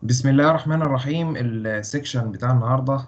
بسم الله الرحمن الرحيم السكشن بتاع النهارده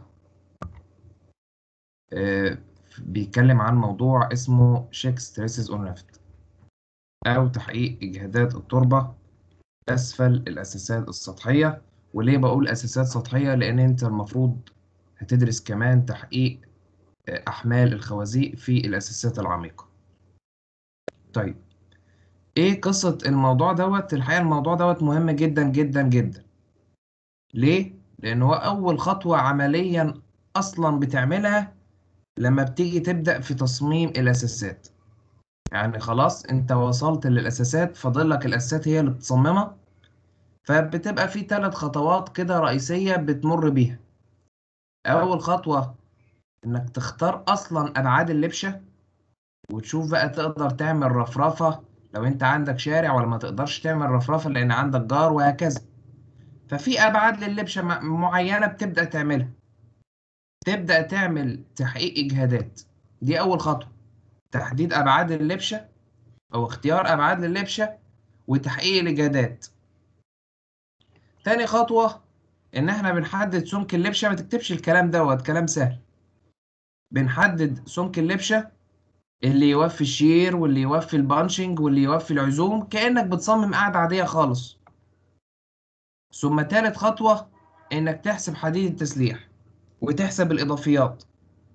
آه، بيتكلم عن موضوع اسمه شيك ستريسز اون رافت او تحقيق اجهادات التربه اسفل الاساسات السطحيه وليه بقول اساسات سطحيه لان انت المفروض هتدرس كمان تحقيق آه، احمال الخوازيق في الاساسات العميقه طيب ايه قصه الموضوع دوت الحقيقه الموضوع دوت مهم جدا جدا جدا ليه؟ لأن هو أول خطوة عمليا أصلا بتعملها لما بتيجي تبدأ في تصميم الأساسات يعني خلاص أنت وصلت للأساسات فاضلك الأساسات هي اللي بتصممها فبتبقى في ثلاث خطوات كده رئيسية بتمر بيها أول خطوة إنك تختار أصلا أبعاد اللبشة وتشوف بقى تقدر تعمل رفرفة لو أنت عندك شارع ولا ما تقدرش تعمل رفرفة لأن عندك جار وهكذا ففي ابعاد للبشه م- معينه بتبدا تعملها تبدا تعمل تحقيق اجهادات دي اول خطوه تحديد ابعاد اللبشه او اختيار ابعاد للبشه وتحقيق الاجهادات تاني خطوه ان احنا بنحدد سمك اللبشه ما تكتبش الكلام دوت كلام سهل بنحدد سمك اللبشه اللي يوفي الشير واللي يوفي البانشنج واللي يوفي العزوم كانك بتصمم قاعده عاديه خالص ثم تالت خطوة إنك تحسب حديد التسليح وتحسب الإضافيات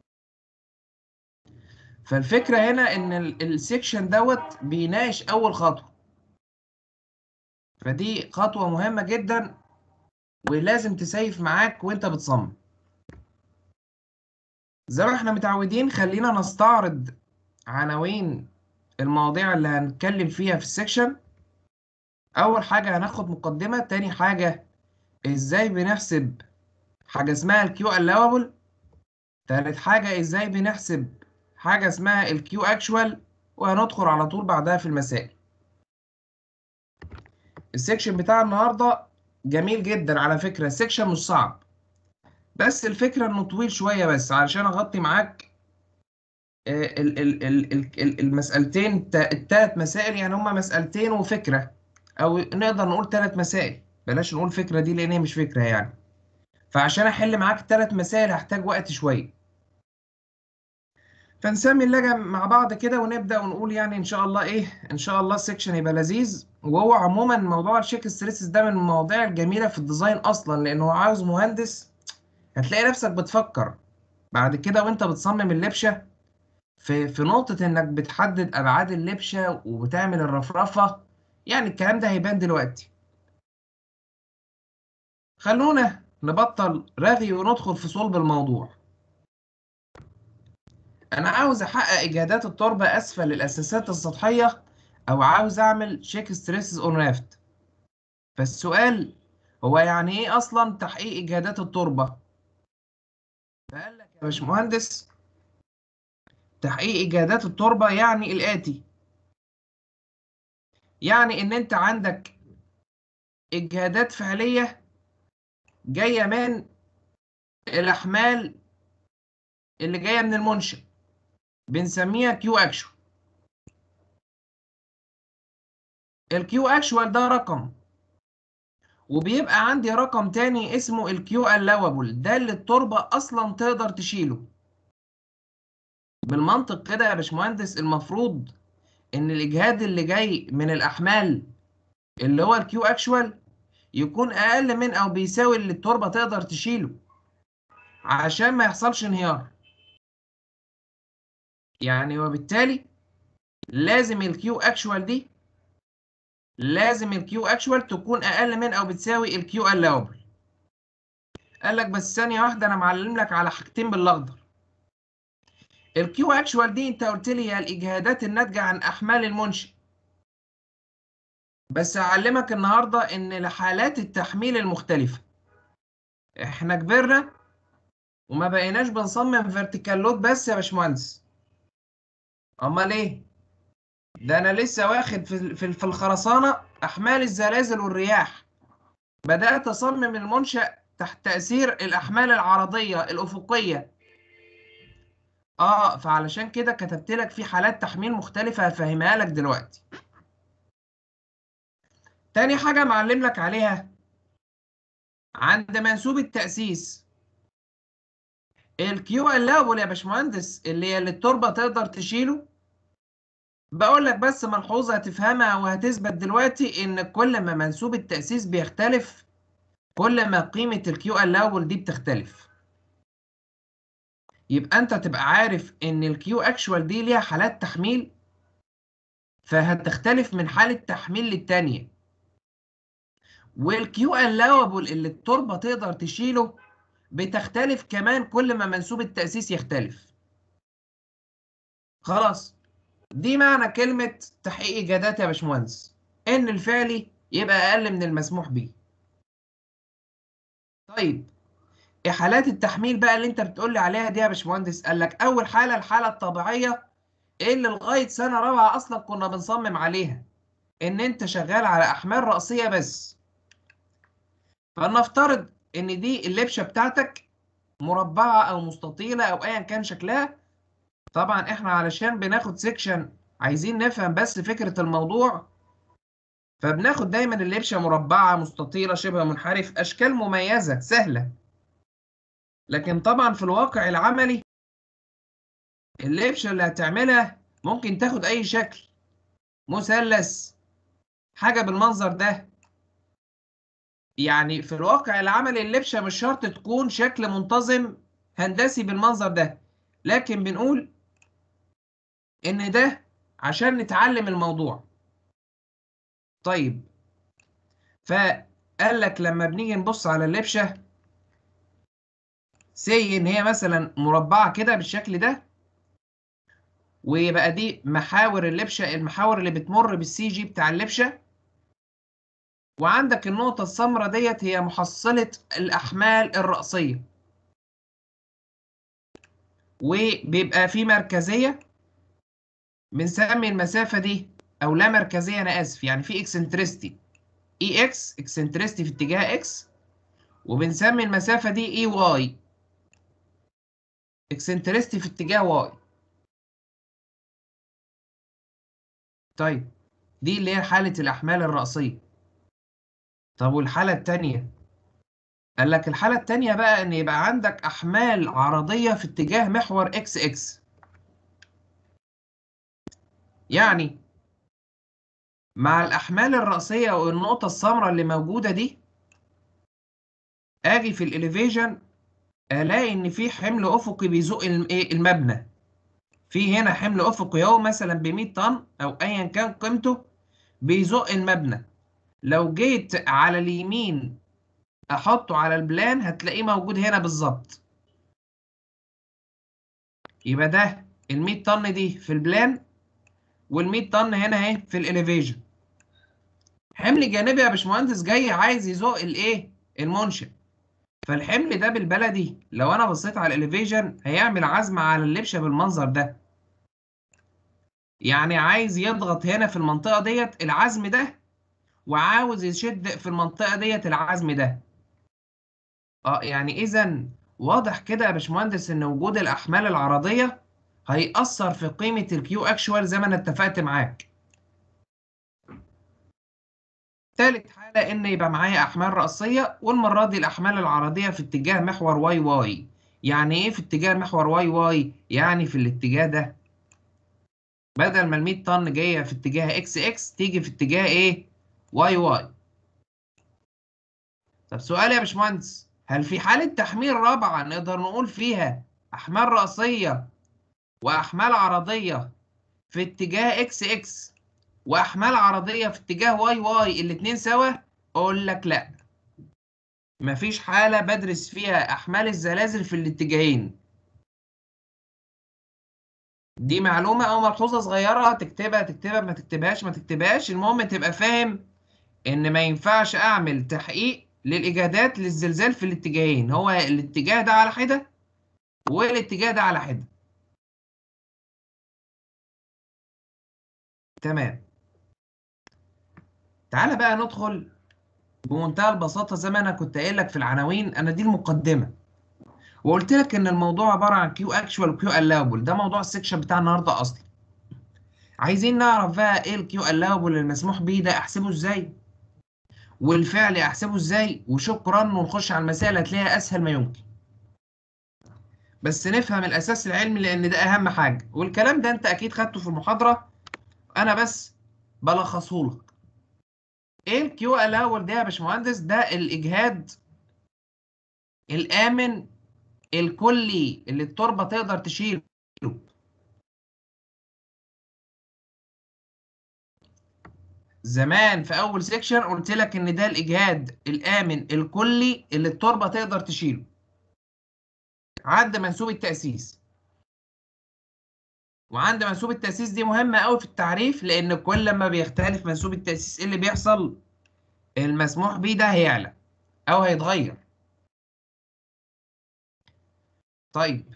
فالفكرة هنا إن ال- السكشن دوت بيناقش أول خطوة فدي خطوة مهمة جدا ولازم تسيف معاك وأنت بتصمم زي ما احنا متعودين خلينا نستعرض عناوين المواضيع اللي هنتكلم فيها في السكشن أول حاجة هناخد مقدمة تاني حاجة ازاي بنحسب حاجة اسمها الكيو allowable تالت حاجة ازاي بنحسب حاجة اسمها الكيو اكشوال وهندخل على طول بعدها في المسائل السكشن بتاع النهاردة جميل جدا على فكرة السكشن مش صعب بس الفكرة انه طويل شوية بس علشان اغطي معاك آه، ال- ال- ال- ال- ال- المسألتين الت- التلات مسائل يعني هما مسألتين وفكرة او نقدر نقول تلات مسائل بلاش نقول فكرة دي لان هي مش فكرة يعني فعشان احل معاك الثلاث مسائل هحتاج وقت شويه فنسمي اللجنة مع بعض كده ونبدأ ونقول يعني إن شاء الله إيه إن شاء الله السكشن يبقى لذيذ وهو عموما موضوع الشيك ستريسز ده من المواضيع الجميلة في الديزاين أصلا لأنه عاوز مهندس هتلاقي نفسك بتفكر بعد كده وأنت بتصمم اللبشة في في نقطة إنك بتحدد أبعاد اللبشة وبتعمل الرفرفة يعني الكلام ده هيبان دلوقتي خلونا نبطل رغي وندخل في صلب الموضوع انا عاوز احقق اجهادات التربه اسفل الاساسات السطحيه او عاوز اعمل شيك ستريسز اون رافت فالسؤال هو يعني ايه اصلا تحقيق اجهادات التربه فقال لك يا باشمهندس تحقيق اجهادات التربه يعني الاتي يعني ان انت عندك اجهادات فعليه جايه من الاحمال اللي جايه من المنشأ بنسميها كيو اكشوال الكيو اكشوال ده رقم وبيبقى عندي رقم تاني اسمه الكيو allowable ده اللي التربة أصلا تقدر تشيله بالمنطق كده يا باشمهندس المفروض إن الإجهاد اللي جاي من الأحمال اللي هو الكيو اكشوال يكون أقل من أو بيساوي اللي التربة تقدر تشيله عشان ما يحصلش انهيار يعني وبالتالي لازم الكيو اكشوال دي لازم الكيو اكشوال تكون اقل من او بتساوي الكيو allowable قال لك بس ثانيه واحده انا معلم لك على حاجتين بالاخضر الكيو اكشوال دي انت قلت لي هي الاجهادات الناتجه عن احمال المنشئ بس اعلمك النهارده ان لحالات التحميل المختلفه احنا كبرنا وما بقيناش بنصمم فيرتيكال لود بس يا باشمهندس امال ايه ده انا لسه واخد في في في الخرسانه احمال الزلازل والرياح بدات اصمم المنشا تحت تاثير الاحمال العرضيه الافقيه اه فعلشان كده كتبت لك في حالات تحميل مختلفه هفهمها لك دلوقتي تاني حاجه معلم لك عليها عند منسوب التأسيس الكيو اللابل يا باشمهندس اللي اللي التربة تقدر تشيله بقول لك بس ملحوظة هتفهمها وهتثبت دلوقتي إن كل ما منسوب التأسيس بيختلف كل ما قيمة الكيو اللابل دي بتختلف يبقى أنت تبقى عارف إن الكيو أكشوال دي ليها حالات تحميل فهتختلف من حالة تحميل للتانية والكيو اللابل اللي التربة تقدر تشيله بتختلف كمان كل ما منسوب التأسيس يختلف خلاص دي معنى كلمة تحقيق إجادات يا باشمهندس إن الفعلي يبقى أقل من المسموح به طيب إيه حالات التحميل بقى اللي أنت بتقولي عليها دي يا باشمهندس قال لك أول حالة الحالة الطبيعية اللي لغاية سنة رابعة أصلا كنا بنصمم عليها إن أنت شغال على أحمال رأسية بس فلنفترض إن دي اللبشة بتاعتك مربعة أو مستطيلة أو أيا كان شكلها طبعا إحنا علشان بناخد سيكشن عايزين نفهم بس فكرة الموضوع فبناخد دايما اللبشة مربعة مستطيلة شبه منحرف أشكال مميزة سهلة لكن طبعا في الواقع العملي اللبشة اللي هتعملها ممكن تاخد أي شكل مثلث حاجة بالمنظر ده يعني في الواقع العملي اللبشة مش شرط تكون شكل منتظم هندسي بالمنظر ده لكن بنقول إن ده عشان نتعلم الموضوع طيب فقال لك لما بنيجي نبص على اللبشة سي إن هي مثلا مربعة كده بالشكل ده ويبقى دي محاور اللبشة المحاور اللي بتمر بالسي جي بتاع اللبشة وعندك النقطة السمراء ديت هي محصلة الأحمال الرأسية وبيبقى في مركزية بنسمي المسافة دي أو لا مركزية أنا آسف يعني في اكسنترستي اي اكس اكسنترستي في اتجاه اكس وبنسمي المسافة دي اي واي اكسنترستي في اتجاه واي طيب دي اللي هي حالة الأحمال الرأسية طب والحالة التانية قال لك الحالة التانية بقى إن يبقى عندك أحمال عرضية في اتجاه محور إكس إكس يعني مع الأحمال الرأسية والنقطة السمراء اللي موجودة دي أجي في الإليفيجن ألاقي إن في حمل أفقي بيزق المبنى في هنا حمل أفقي أهو مثلا ب 100 طن أو أيا كان قيمته بيزق المبنى لو جيت على اليمين احطه على البلان هتلاقيه موجود هنا بالظبط يبقى ده ال 100 طن دي في البلان وال 100 طن هنا اهي في الاليفيجن حمل جانبي يا باشمهندس جاي عايز يزق الايه المنشأ فالحمل ده بالبلدي لو انا بصيت على الاليفيجن هيعمل عزم على اللبشه بالمنظر ده يعني عايز يضغط هنا في المنطقه ديت العزم ده وعاوز يشد في المنطقة ديت العزم ده اه يعني اذا واضح كده يا باشمهندس ان وجود الاحمال العرضية هيأثر في قيمة الكيو اكشوال زي ما انا اتفقت معاك تالت حالة ان يبقى معايا احمال رأسية والمرة دي الاحمال العرضية في اتجاه محور واي واي يعني ايه في اتجاه محور واي واي يعني في الاتجاه ده بدل ما ال 100 طن جايه في اتجاه اكس اكس تيجي في اتجاه ايه واي واي طب سؤال يا باشمهندس هل في حالة تحميل رابعة نقدر نقول فيها أحمال رأسية وأحمال عرضية في اتجاه إكس إكس وأحمال عرضية في اتجاه واي واي الاتنين سوا؟ أقول لك لأ مفيش حالة بدرس فيها أحمال الزلازل في الاتجاهين دي معلومة أو ملحوظة صغيرة تكتبها تكتبها ما تكتبهاش ما تكتبهاش المهم تبقى فاهم ان ما ينفعش اعمل تحقيق للاجادات للزلزال في الاتجاهين هو الاتجاه ده على حده والاتجاه ده على حده تمام تعالى بقى ندخل بمنتهى البساطه زي ما انا كنت قايل لك في العناوين انا دي المقدمه وقلت لك ان الموضوع عباره عن كيو اكشوال وكيو الاوبل ده موضوع السكشن بتاع النهارده اصلا عايزين نعرف بقى ايه الكيو الاوبل المسموح بيه ده احسبه ازاي والفعل احسبه ازاي وشكرا ونخش على المسائل هتلاقيها اسهل ما يمكن بس نفهم الاساس العلمي لان ده اهم حاجه والكلام ده انت اكيد خدته في المحاضره انا بس بلخصه لك ايه الكيو الاول ده يا باشمهندس ده الاجهاد الامن الكلي اللي التربه تقدر تشيله زمان في اول سيكشن قلت لك ان ده الاجهاد الامن الكلي اللي التربه تقدر تشيله عند منسوب التاسيس وعند منسوب التاسيس دي مهمه قوي في التعريف لان كل ما بيختلف منسوب التاسيس ايه اللي بيحصل المسموح بيه ده هيعلى او هيتغير طيب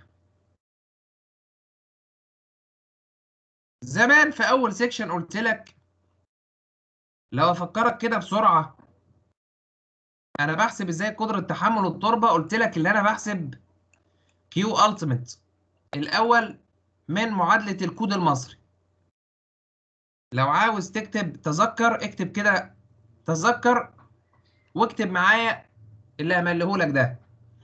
زمان في اول سيكشن قلت لك لو افكرك كده بسرعه انا بحسب ازاي قدره تحمل التربه قلت لك اللي انا بحسب كيو التيميت الاول من معادله الكود المصري لو عاوز تكتب تذكر اكتب كده تذكر واكتب معايا اللي همليه لك ده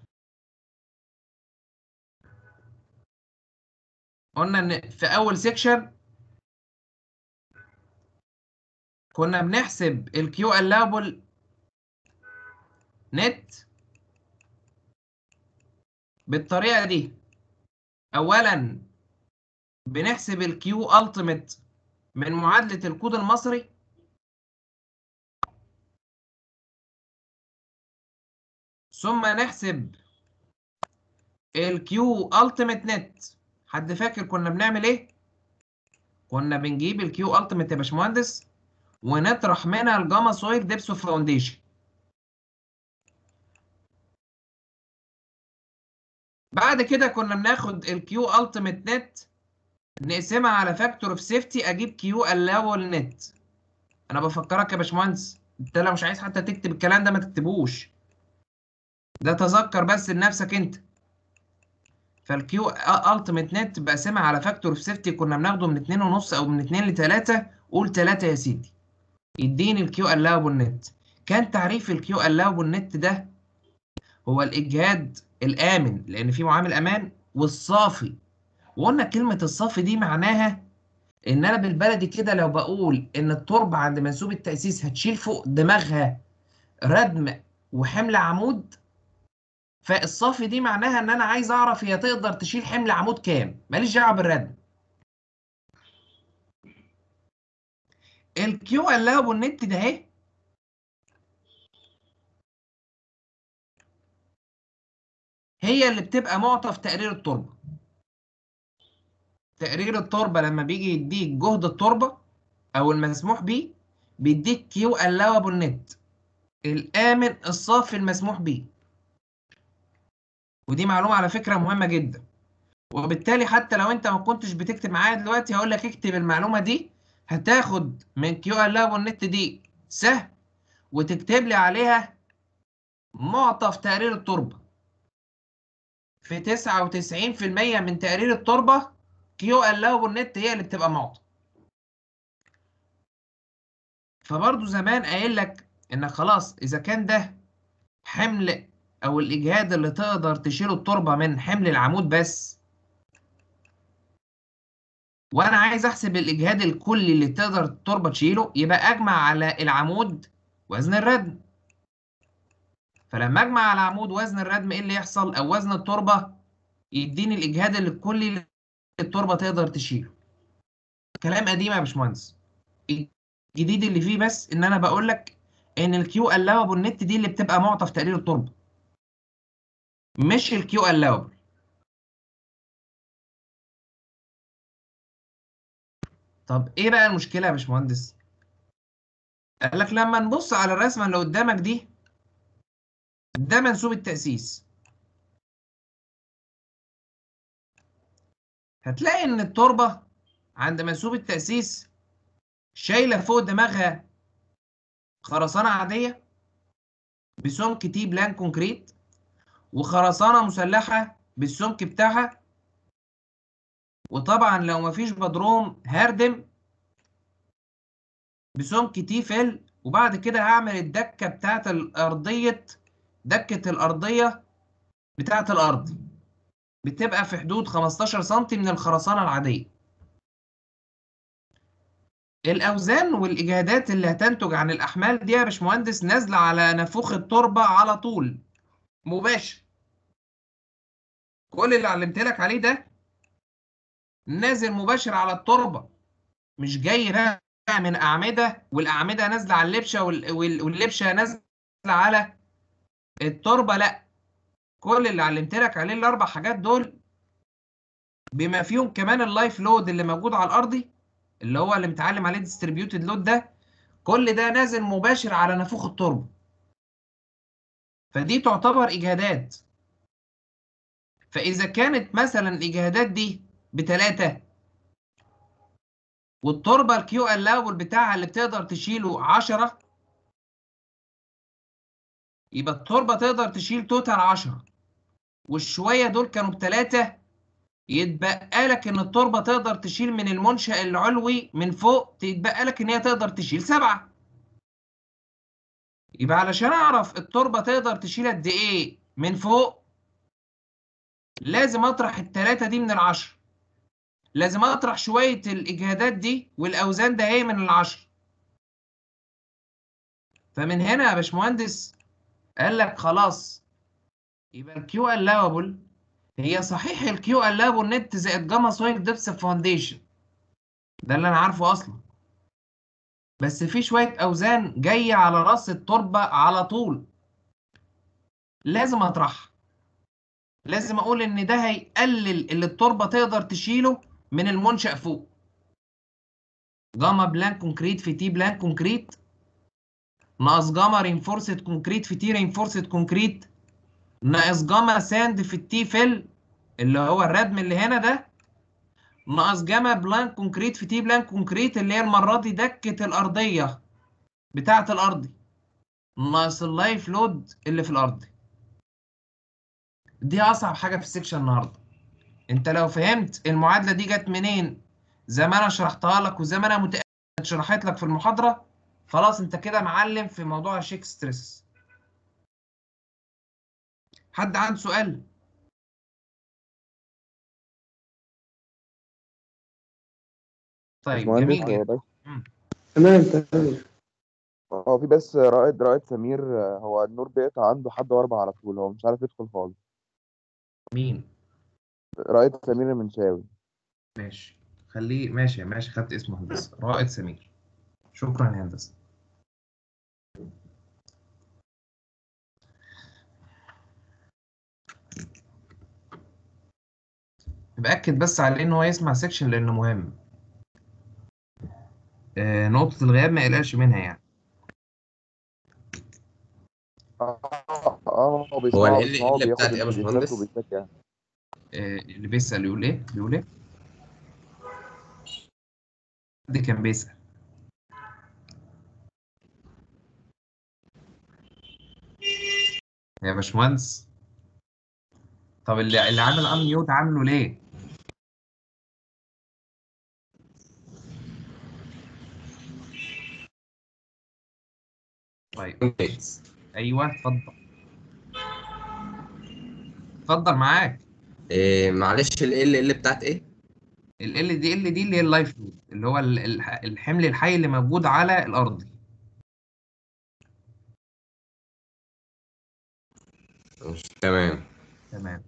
قلنا ان في اول سيكشن كنا بنحسب الكيو allowable نت بالطريقه دي اولا بنحسب الكيو التيميت من معادله الكود المصري ثم نحسب الكيو التيميت نت حد فاكر كنا بنعمل ايه كنا بنجيب الكيو التيميت يا باشمهندس ونطرح منها الجاما سوير ديبس اوف فاونديشن بعد كده كنا بناخد الكيو التيميت نت نقسمها على فاكتور اوف سيفتي اجيب كيو الاول نت انا بفكرك يا باشمهندس انت لو مش عايز حتى تكتب الكلام ده ما تكتبوش ده تذكر بس لنفسك انت فالكيو التيميت نت بقسمها على فاكتور اوف سيفتي كنا بناخده من 2 ونص او من 2 ل 3 قول 3 يا سيدي يديني الكيو الاوبل نت كان تعريف الكيو الاوبل نت ده هو الاجهاد الامن لان في معامل امان والصافي وقلنا كلمه الصافي دي معناها ان انا بالبلدي كده لو بقول ان التربه عند منسوب التاسيس هتشيل فوق دماغها ردم وحمل عمود فالصافي دي معناها ان انا عايز اعرف هي تقدر تشيل حمل عمود كام ماليش دعوه بالردم الكيو الاوبل نت ده اهي هي اللي بتبقى معطى في تقرير التربه تقرير التربه لما بيجي يديك جهد التربه او المسموح بيه بيديك كيو الاوبل نت الامن الصافي المسموح بيه ودي معلومه على فكره مهمه جدا وبالتالي حتى لو انت ما كنتش بتكتب معايا دلوقتي هقول لك اكتب المعلومه دي هتاخد من كيو الاوبل نت دي سهم وتكتب لي عليها معطى في تقرير التربه في 99% من تقرير التربه كيو الاوبل نت هي اللي بتبقى معطى فبرضه زمان قايل لك انك خلاص اذا كان ده حمل او الاجهاد اللي تقدر تشيله التربه من حمل العمود بس وانا عايز احسب الاجهاد الكلي اللي تقدر التربه تشيله يبقى اجمع على العمود وزن الردم فلما اجمع على العمود وزن الردم ايه اللي يحصل او وزن التربه يديني الاجهاد الكلي اللي التربه تقدر تشيله كلام قديم يا باشمهندس الجديد اللي فيه بس ان انا بقول لك ان الكيو الاوبل نت دي اللي بتبقى معطى في تقرير التربه مش الكيو الاوبل طب ايه بقى المشكله يا باشمهندس قال لك لما نبص على الرسمه اللي قدامك دي ده منسوب التاسيس هتلاقي ان التربه عند منسوب التاسيس شايله فوق دماغها خرسانه عاديه بسمك تي بلان كونكريت وخرسانه مسلحه بالسمك بتاعها وطبعا لو مفيش بدروم هردم بسمك تي فيل وبعد كده هعمل الدكه بتاعت الارضيه دكه الارضيه بتاعت الارض بتبقى في حدود 15 سم من الخرسانه العاديه الاوزان والاجهادات اللي هتنتج عن الاحمال دي يا باشمهندس نازله على نافوخ التربه على طول مباشر كل اللي علمت لك عليه ده نازل مباشر على التربه مش جاي بقى من اعمده والاعمده نازله على اللبشه وال- وال- واللبشه نازله على التربه لا كل اللي علمت لك عليه الاربع حاجات دول بما فيهم كمان اللايف لود اللي موجود على الارضي اللي هو اللي متعلم عليه ديستريبيوتد لود ده كل ده نازل مباشر على نافوخ التربه فدي تعتبر اجهادات فاذا كانت مثلا الاجهادات دي بتلاتة والتربه الكيو الاول بتاعها اللي بتقدر تشيله 10 يبقى التربه تقدر تشيل توتال 10 والشويه دول كانوا بتلاتة يتبقى لك ان التربه تقدر تشيل من المنشأ العلوي من فوق تتبقى لك ان هي تقدر تشيل سبعة يبقى علشان اعرف التربه تقدر تشيل قد ايه من فوق لازم اطرح التلاتة دي من العشر لازم اطرح شويه الاجهادات دي والاوزان ده هي من العشر فمن هنا يا باشمهندس قال لك خلاص يبقى الكيو الاوبل هي صحيح الكيو الاوبل نت زائد جاما سوينج ديبس فاونديشن ده اللي انا عارفه اصلا بس في شويه اوزان جايه على راس التربه على طول لازم اطرحها لازم اقول ان ده هيقلل اللي التربه تقدر تشيله من المنشأ فوق جاما بلان كونكريت في تي بلان كونكريت ناقص جاما رينفورسد كونكريت في تي رينفورسد كونكريت ناقص جاما ساند في التي فيل اللي هو الردم اللي هنا ده ناقص جاما بلان كونكريت في تي بلان كونكريت اللي هي المرة دي دكة الأرضية بتاعة الأرضي ناقص اللايف لود اللي في الأرض دي أصعب حاجة في السكشن النهاردة أنت لو فهمت المعادلة دي جت منين زي ما أنا شرحتها لك وزي ما أنا متأكد شرحت لك في المحاضرة خلاص أنت كده معلم في موضوع الشيك ستريس حد عنده سؤال؟ طيب باشمهندس جميل هو جدا بس تمام تمام هو في بس رائد رائد سمير آه، هو النور بيقطع عنده حد واربع على طول هو مش عارف يدخل خالص مين؟ رائد سمير المنشاوي ماشي خليه ماشي ماشي خدت اسمه هندسة رائد سمير شكرا يا هندسة بأكد بس عليه إن هو يسمع سيكشن لأنه مهم آه نقطة الغياب ما يقلقش منها يعني اه اه هو هو بيسمعه ال بيسمعه ال بياخد بتاعت ايه يا البيتات باشمهندس؟ وبيذاكر يعني آه اللي بيسأل يقول إيه؟ بيقول إيه؟ حد كان بيسأل يا باشمهندس طب اللي اللي عامل ان ميوت عامله ليه؟ طيب ايوه اتفضل اتفضل معاك إيه معلش ال ال ال بتاعت ايه؟ ال ال دي ال دي اللي هي اللايف لود اللي هو ال- ال- الحمل الحي اللي موجود على الارض مش تمام تمام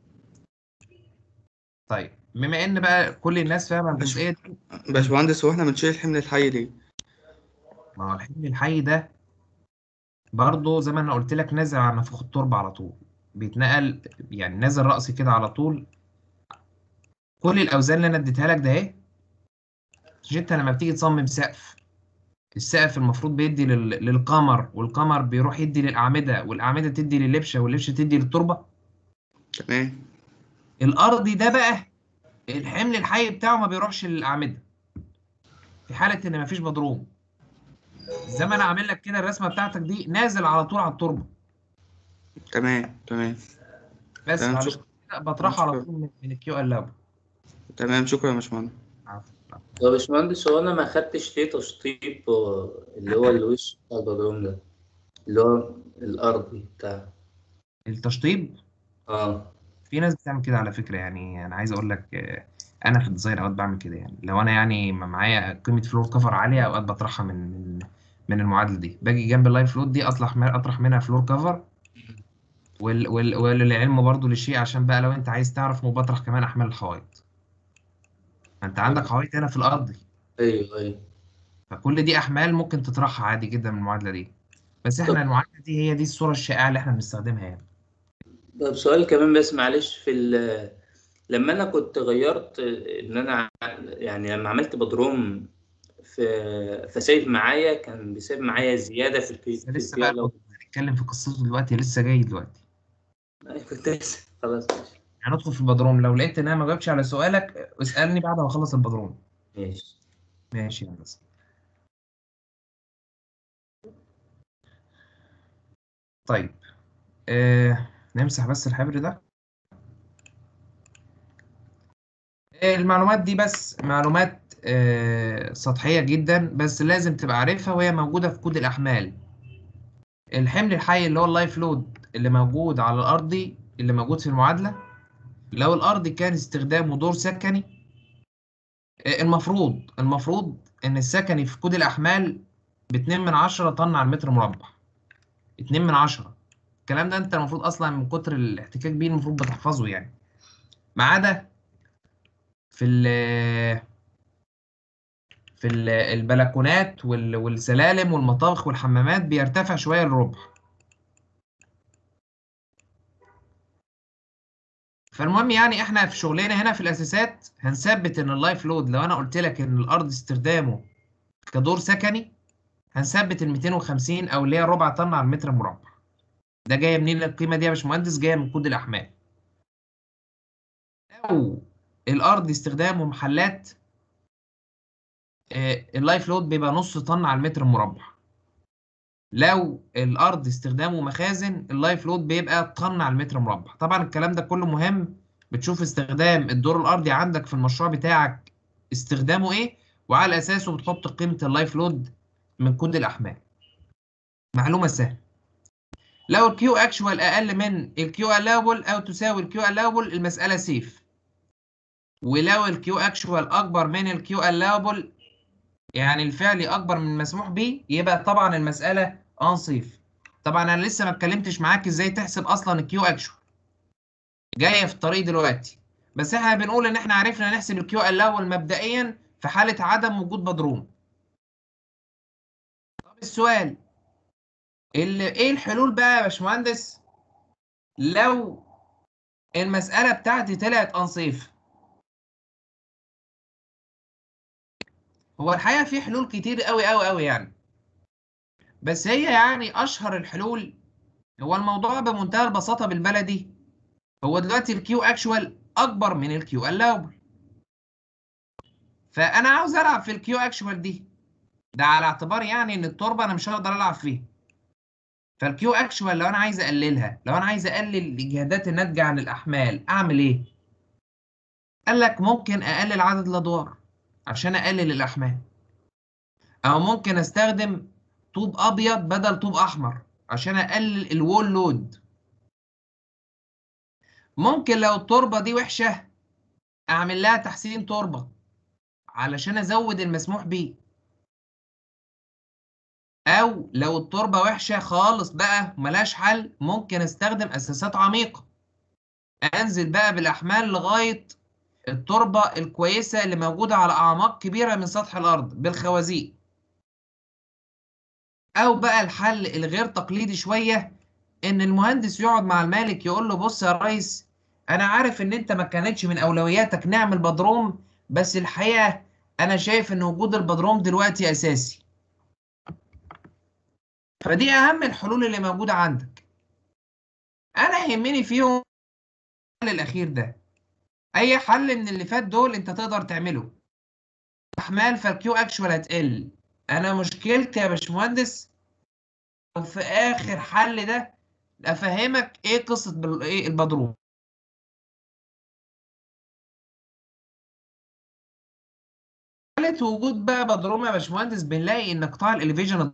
طيب بما ان بقى كل الناس فاهمه باش- الجزئيه دي باشمهندس هو احنا بنشيل الحمل الحي ليه؟ ما هو الحمل الحي ده برضه زي ما انا قلت لك نازل على نافوخ التربه على طول بيتنقل يعني نازل رأسي كده على طول كل الاوزان اللي انا اديتها لك ده اهي مش انت لما بتيجي تصمم سقف السقف المفروض بيدي لل... للقمر والقمر بيروح يدي للاعمده والاعمده تدي للبشه واللبشه تدي للتربه تمام الارضي ده بقى الحمل الحي بتاعه ما بيروحش للاعمده في حاله ان مفيش بدروم زي ما انا عامل لك كده الرسمه بتاعتك دي نازل على طول على التربه تمام تمام بس تمام، علشان شكرا. كده بطرحه على شكرا. طول من- من الكيو ال لاب تمام شكرا يا باشمهندس عفوا طب يا باشمهندس هو انا ما خدتش ليه تشطيب آه، اللي هو الوش بتاع البدروم ده اللي هو الارضي بتاع التشطيب اه في ناس بتعمل كده على فكرة يعني أنا عايز أقول لك آه، أنا في الديزاين أوقات بعمل كده يعني لو أنا يعني ما معايا قيمة فلور كفر عالية أوقات بطرحها من من من المعادلة دي باجي جنب اللايف فلوت دي أطلع أطرح منها فلور كفر وال وال وللعلم برضو للشيء عشان بقى لو أنت عايز تعرف مو بطرح كمان أحمال الحوائط ما أنت عندك حوائط هنا في الأرض ايوه ايوه فكل دي أحمال ممكن تطرحها عادي جدا من المعادلة دي بس إحنا المعادلة دي هي دي الصورة الشائعة اللي إحنا بنستخدمها يعني طب سؤال كمان بس معلش في ال لما انا كنت غيرت ان انا يعني لما عملت بدروم في فسايب معايا كان بيسيب معايا زياده في البي بس في لسه البي بقى لو هنتكلم في قصته دلوقتي لسه جاي دلوقتي كنت لسه خلاص ماشي هندخل في البدروم لو لقيت ان انا ما جاوبتش على سؤالك اسالني بعد ما اخلص البدروم ماشي ماشي يا هندسه طيب آه نمسح بس الحبر ده آه، المعلومات دي بس معلومات آه سطحية جدا بس لازم تبقى عارفها وهي موجودة في كود الأحمال الحمل الحي اللي هو اللايف لود اللي موجود على الأرضي اللي موجود في المعادلة لو الأرض كان استخدامه دور سكني آه، المفروض المفروض إن السكني في كود الأحمال باتنين من عشرة طن على المتر مربع اتنين من عشرة الكلام ده أنت المفروض أصلا من كتر الاحتكاك بيه المفروض بتحفظه يعني ما عدا في ال في ال- البلكونات وال- والسلالم والمطابخ والحمامات بيرتفع شوية للربع فالمهم يعني احنا في شغلنا هنا في الاساسات هنثبت ان اللايف لود لو انا قلت لك ان الارض استخدامه كدور سكني هنثبت ال 250 او اللي هي ربع طن على المتر مربع ده جايه منين القيمه دي يا باشمهندس جايه من كود الاحمال لو الارض استخدامه محلات آه، اللايف لود بيبقى نص طن على المتر مربع لو الارض استخدامه مخازن اللايف لود بيبقى طن على المتر مربع طبعا الكلام ده كله مهم بتشوف استخدام الدور الارضي عندك في المشروع بتاعك استخدامه ايه وعلى اساسه بتحط قيمه اللايف لود من كود الاحمال معلومه سهله لو الكيو اكشوال اقل من الكيو الاوبل او تساوي الكيو الاوبل المساله سيف ولو الكيو اكشوال اكبر من الكيو الاوبل يعني الفعلي اكبر من المسموح به يبقى طبعا المساله انصيف طبعا انا لسه ما اتكلمتش معاك ازاي تحسب اصلا الكيو اكشوال جايه في الطريق دلوقتي بس احنا بنقول ان احنا عرفنا نحسب الكيو الاول مبدئيا في حاله عدم وجود بدروم طب السؤال اللي ايه الحلول بقى يا باشمهندس لو المساله بتاعتي طلعت انصيف هو الحقيقه في حلول كتير قوي قوي قوي يعني بس هي يعني اشهر الحلول هو الموضوع بمنتهى البساطه بالبلدي هو دلوقتي الكيو اكشوال اكبر من الكيو الاوبل فانا عاوز العب في الكيو اكشوال دي ده على اعتبار يعني ان التربه انا مش هقدر العب فيها فالكيو اكشوال لو انا عايز اقللها لو انا عايز اقلل الاجهادات الناتجه عن الاحمال اعمل ايه قال لك ممكن اقلل عدد الادوار عشان اقلل الاحمال او ممكن استخدم طوب ابيض بدل طوب احمر عشان اقلل الوول لود ممكن لو التربه دي وحشه اعمل لها تحسين تربه علشان ازود المسموح بيه او لو التربه وحشه خالص بقى ملهاش حل ممكن استخدم اساسات عميقه انزل بقى بالاحمال لغايه التربه الكويسه اللي موجوده على اعماق كبيره من سطح الارض بالخوازيق او بقى الحل الغير تقليدي شويه ان المهندس يقعد مع المالك يقول له بص يا ريس انا عارف ان انت ما كانتش من اولوياتك نعمل بدروم بس الحقيقه انا شايف ان وجود البدروم دلوقتي اساسي فدي اهم الحلول اللي موجوده عندك انا يهمني فيهم الحل الاخير ده اي حل من اللي فات دول انت تقدر تعمله احمال فالكيو اكشوال هتقل انا مشكلتي يا باشمهندس في اخر حل ده افهمك ايه قصه بال- ايه البدروم حالة وجود بقى بدروم يا باشمهندس بنلاقي ان قطاع الاليفيجن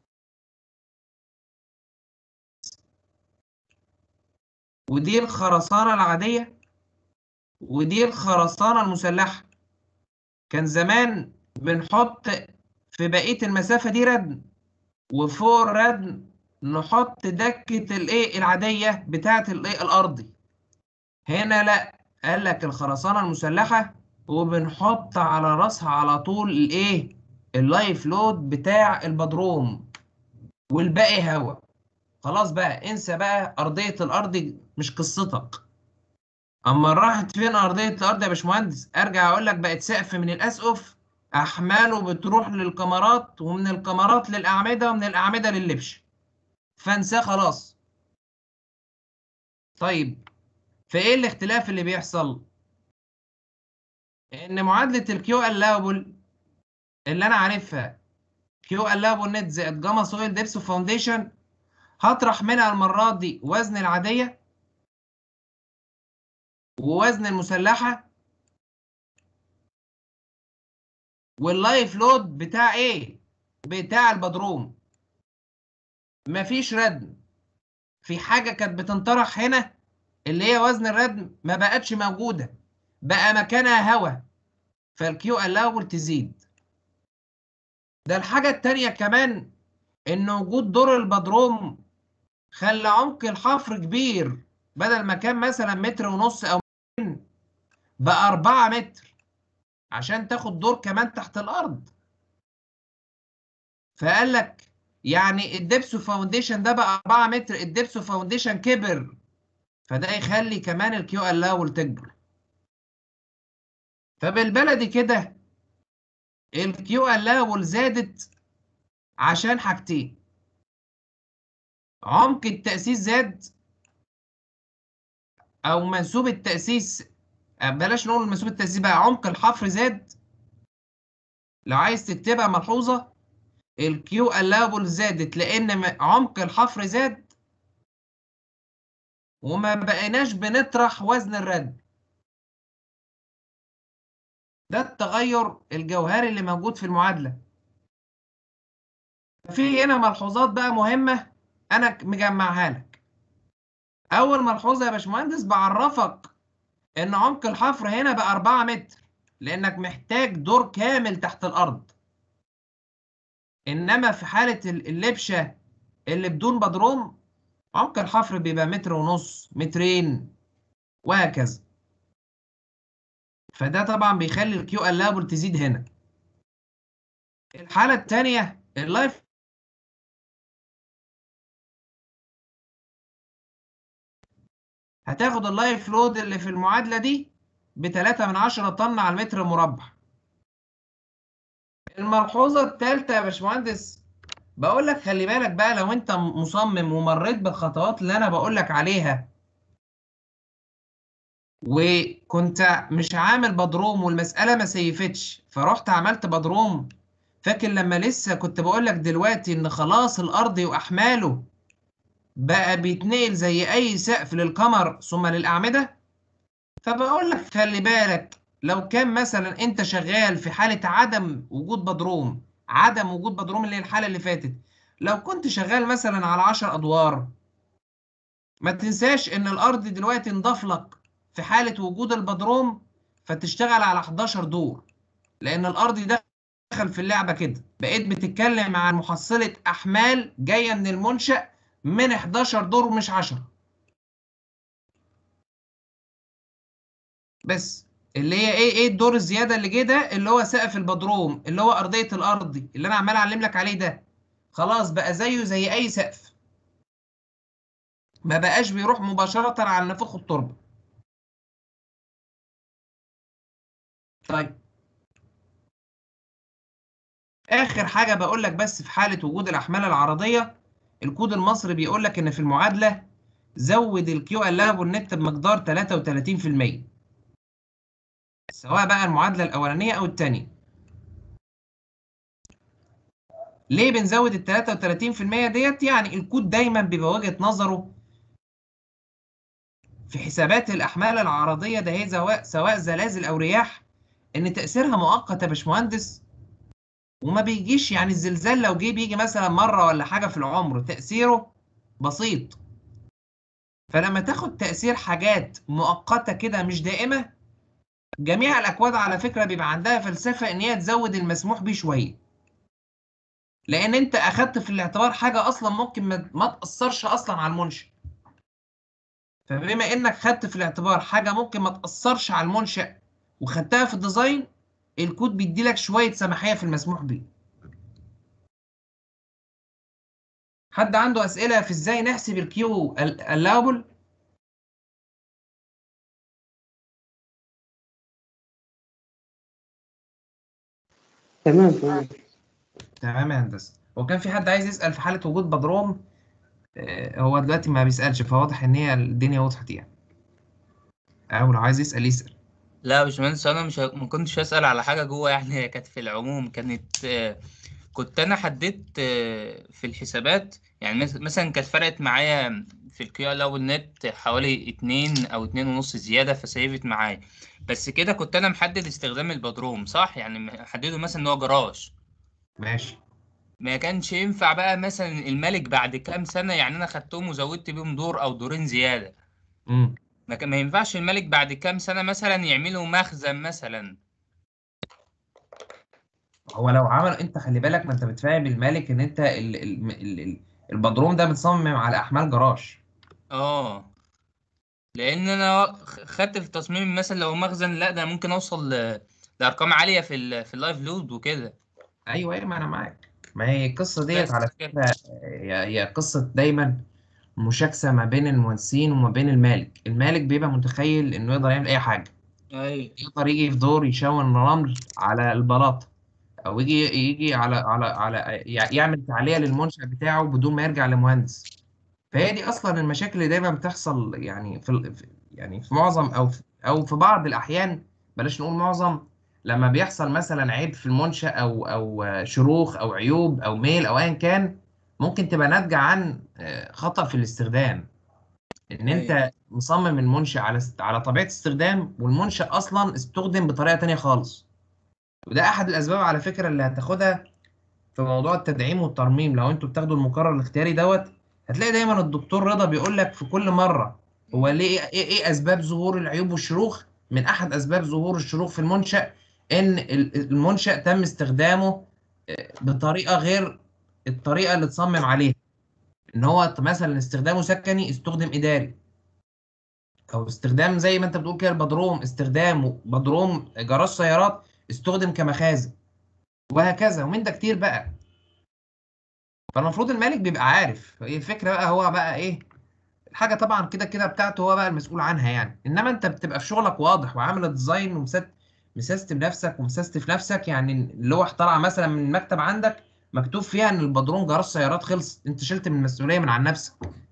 ودي الخرسانة العادية ودي الخرسانة المسلحة كان زمان بنحط في بقية المسافة دي ردم وفوق الردم نحط دكة الايه العادية بتاعة الايه الأرضي هنا لا قال لك الخرسانة المسلحة وبنحط على راسها على طول الايه اللايف لود بتاع البدروم والباقي هوا خلاص بقى انسى بقى أرضية الأرض مش قصتك اما راحت فين ارضيه الارض يا باشمهندس ارجع اقول لك بقت سقف من الاسقف احماله بتروح للكمرات ومن الكمرات للاعمده ومن الاعمده لللبش فانساه خلاص طيب فايه الاختلاف اللي بيحصل ان معادله الكيو allowable اللي انا عارفها كيو allowable نت زائد جاما سويل ديبس فاونديشن هطرح منها المره دي وزن العاديه ووزن المسلحة واللايف لود بتاع ايه؟ بتاع البدروم مفيش ردم في حاجة كانت بتنطرح هنا اللي هي وزن الردم ما بقتش موجودة بقى مكانها هوا فالكيو الاول تزيد ده الحاجة التانية كمان ان وجود دور البدروم خلى عمق الحفر كبير بدل ما كان مثلا متر ونص او بقى 4 متر عشان تاخد دور كمان تحت الارض فقال لك يعني الدبسو فاونديشن ده بقى 4 متر الدبسو فاونديشن كبر فده يخلي كمان الكيو الاول تكبر فبالبلدي كده الكيو الاول زادت عشان حاجتين عمق التأسيس زاد او منسوب التأسيس بلاش نقول منسوب التأسيس بقى عمق الحفر زاد لو عايز تكتبها ملحوظة الكيو allowable زادت لأن عمق الحفر زاد وما بقيناش بنطرح وزن الرد ده التغير الجوهري اللي موجود في المعادلة في هنا ملحوظات بقى مهمة أنا مجمعها لك أول ملحوظة يا باشمهندس بعرفك إن عمق الحفر هنا بقى 4 متر لأنك محتاج دور كامل تحت الأرض إنما في حالة اللبشة اللي بدون بدروم عمق الحفر بيبقى متر ونص مترين وهكذا فده طبعا بيخلي الكيو اللابل تزيد هنا الحالة التانية اللايف هتاخد اللايف لود اللي في المعادلة دي بتلاتة من عشرة طن على المتر المربع الملحوظة التالتة يا باشمهندس بقول لك خلي بالك بقى لو انت مصمم ومريت بالخطوات اللي انا بقول لك عليها وكنت مش عامل بدروم والمسألة ما سيفتش فرحت عملت بدروم فاكر لما لسه كنت بقول لك دلوقتي ان خلاص الارض واحماله بقى بيتنقل زي اي سقف للقمر ثم للاعمده فبقول لك خلي بالك لو كان مثلا انت شغال في حاله عدم وجود بدروم عدم وجود بدروم اللي هي الحاله اللي فاتت لو كنت شغال مثلا على 10 ادوار ما تنساش ان الارض دلوقتي انضاف لك في حاله وجود البدروم فتشتغل على 11 دور لان الارض دخل في اللعبه كده بقيت بتتكلم عن محصله احمال جايه من المنشأ من 11 دور مش 10 بس اللي هي ايه ايه الدور الزياده اللي جه ده اللي هو سقف البدروم اللي هو ارضيه الارضي اللي انا عمال اعلم لك عليه ده خلاص بقى زيه زي اي سقف ما بقاش بيروح مباشره على نافوخ التربه طيب اخر حاجه بقول لك بس في حاله وجود الاحمال العرضيه الكود المصري بيقول لك ان في المعادله زود الكيو اللاب والنت بمقدار 33% سواء بقى المعادله الاولانيه او الثانيه ليه بنزود ال 33% ديت يعني الكود دايما بيبقى وجهه نظره في حسابات الاحمال العرضيه ده هي سواء سواء زلازل او رياح ان تاثيرها مؤقت يا باشمهندس وما بيجيش يعني الزلزال لو جه بيجي مثلا مرة ولا حاجة في العمر تأثيره بسيط فلما تاخد تأثير حاجات مؤقتة كده مش دائمة جميع الأكواد على فكرة بيبقى عندها فلسفة إن هي تزود المسموح بيه شوية لأن أنت أخدت في الاعتبار حاجة أصلا ممكن ما ما تأثرش أصلا على المنشأ فبما إنك خدت في الاعتبار حاجة ممكن ما تأثرش على المنشأ وخدتها في الديزاين الكود بيديلك شوية سماحية في المسموح بيه حد عنده أسئلة في إزاي نحسب الكيو allowable؟ تمام تمام تمام يا هندسة هو كان في حد عايز يسأل في حالة وجود بدروم آه، هو دلوقتي ما بيسألش فواضح إن هي الدنيا وضحت يعني أو لو عايز يسأل يسأل لا يا باشمهندس انا مش ه- ما كنتش هسأل على حاجة جوه يعني هي كانت في العموم كانت آه، كنت انا حددت آه، في الحسابات يعني مس- مثلا كانت فرقت معايا في الكيو الاول نت حوالي اتنين او اتنين ونص زيادة فسيفت معايا بس كده كنت انا محدد استخدام البدروم صح يعني محدده مثلا ان هو جراج ماشي ما كانش ينفع بقى مثلا الملك بعد كام سنة يعني انا خدتهم وزودت بيهم دور او دورين زيادة امم ما كان- ما ينفعش الملك بعد كام سنة مثلا يعملوا مخزن مثلا هو لو عمل أنت خلي بالك ما أنت بتفهم المالك إن أنت ال... ال... ال... ال- البدروم ده متصمم على أحمال جراج اه لان انا خ- خدت في التصميم مثلا لو مخزن لا ده ممكن اوصل ل- لارقام عاليه في ال في اللايف لود وكده أيوه أيوه ما أنا معاك ما هي القصة ديت بس على كده. فكرة هي هي قصة دايما مشاكسة ما بين المهندسين وما بين المالك المالك بيبقى متخيل إنه يقدر يعمل أي حاجة ايوه يقدر يجي في دور يشون رمل على البلاطة أو يجي يجي على على على يع- يعمل تعلية للمنشأ بتاعه بدون ما يرجع لمهندس فهي دي أصلا المشاكل اللي دايما بتحصل يعني في ال- في- يعني في معظم أو في أو في بعض الأحيان بلاش نقول معظم لما بيحصل مثلا عيب في المنشأ أو أو شروخ أو عيوب أو ميل أو أيا كان ممكن تبقى ناتجة عن آه، خطأ في الاستخدام ان أيوة. انت مصمم المنشأ على است... على طبيعة استخدام والمنشأ اصلا استخدم بطريقة تانية خالص وده احد الاسباب على فكرة اللي هتاخدها في موضوع التدعيم والترميم لو انتوا بتاخدوا المقرر الاختياري دوت هتلاقي دايما الدكتور رضا بيقول لك في كل مرة هو ليه ايه, إيه اسباب ظهور العيوب والشروخ من احد اسباب ظهور الشروخ في المنشأ ان ال- المنشأ تم استخدامه آه، بطريقة غير الطريقة اللي اتصمم عليها ان هو مثلا استخدامه سكني استخدم اداري او استخدام زي ما انت بتقول كده البدروم استخدامه بدروم جراج سيارات استخدم كمخازن وهكذا ومن ده كتير بقى فالمفروض المالك بيبقى عارف هي الفكره بقى هو بقى ايه الحاجه طبعا كده كده بتاعته هو بقى المسؤول عنها يعني انما انت بتبقى في شغلك واضح وعامل ديزاين ومست مسيستم نفسك ومسستف نفسك يعني اللوح طالعه مثلا من المكتب عندك مكتوب فيها ان البدروم جراج سيارات خلص انت شلت من المسؤوليه من عن نفسك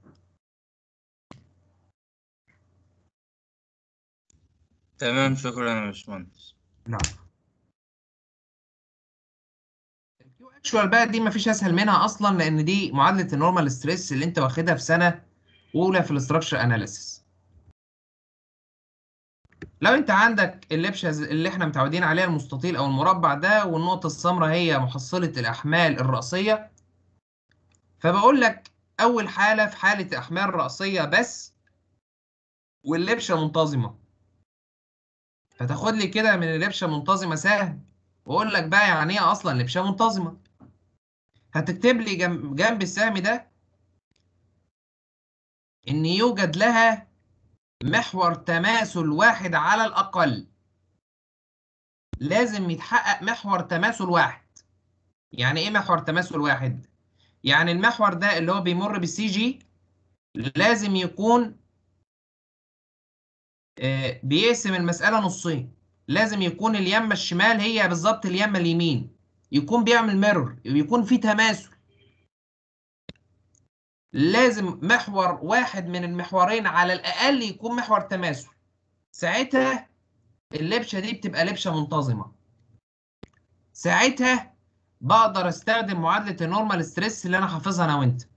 تمام شكرا يا باشمهندس نعم الكيو اكشوال بقى دي مفيش اسهل منها اصلا لان دي معادله النورمال ستريس اللي انت واخدها في سنه اولى في الاستراكشر اناليسيس لو انت عندك اللبشه ز- اللي احنا متعودين عليها المستطيل او المربع ده والنقطه السمراء هي محصله الاحمال الراسيه فبقول لك اول حاله في حاله احمال راسيه بس واللبشه منتظمه فتاخد لي كده من اللبشه منتظمه سهم واقول لك بقى يعني ايه اصلا لبشه منتظمه هتكتب لي جنب, جنب السهم ده ان يوجد لها محور تماثل واحد على الاقل لازم يتحقق محور تماثل واحد يعني ايه محور تماثل واحد يعني المحور ده اللي هو بيمر بالسي جي لازم يكون آه، بيقسم المسألة نصين لازم يكون اليمة الشمال هي بالظبط اليمة اليمين يكون بيعمل ميرور يكون في تماثل لازم محور واحد من المحورين على الأقل يكون محور تماثل ساعتها اللبشة دي بتبقى لبشة منتظمة ساعتها بقدر استخدم معادلة النورمال ستريس اللي انا حافظها انا وانت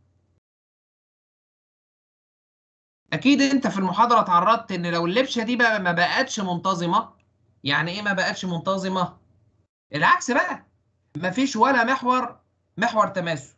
اكيد انت في المحاضرة اتعرضت ان لو اللبشة دي بقى ما بقتش منتظمة يعني ايه ما بقتش منتظمة العكس بقى مفيش ولا محور محور تماثل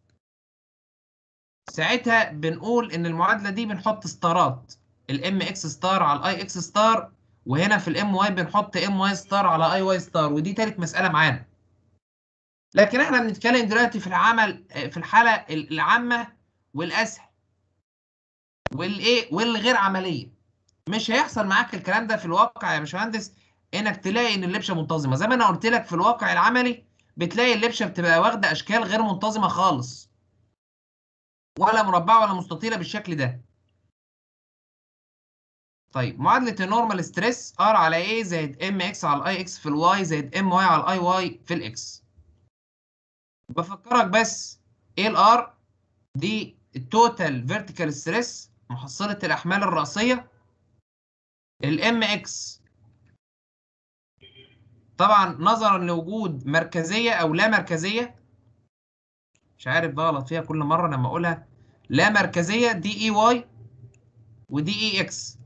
ساعتها بنقول ان المعادله دي بنحط ستارات الام اكس ستار على الاي اكس ستار وهنا في الام واي بنحط ام واي ستار على اي واي ستار ودي تالت مساله معانا لكن احنا بنتكلم دلوقتي في العمل في الحاله العامه والاسهل والايه والغير عمليه مش هيحصل معاك الكلام ده في الواقع يا باشمهندس انك تلاقي ان اللبشه منتظمه زي ما انا قلت لك في الواقع العملي بتلاقي اللبشه بتبقى واخده اشكال غير منتظمه خالص ولا مربعه ولا مستطيله بالشكل ده طيب معادله النورمال ستريس ار على ايه زائد ام اكس على الاي اكس في الواي زائد ام واي على الاي واي في الاكس بفكرك بس ايه الار دي التوتال فيرتيكال ستريس محصله الاحمال الراسيه الام اكس طبعا نظرا لوجود مركزيه او لا مركزيه مش عارف بغلط فيها كل مره لما اقولها لا مركزيه دي اي واي ودي اي اكس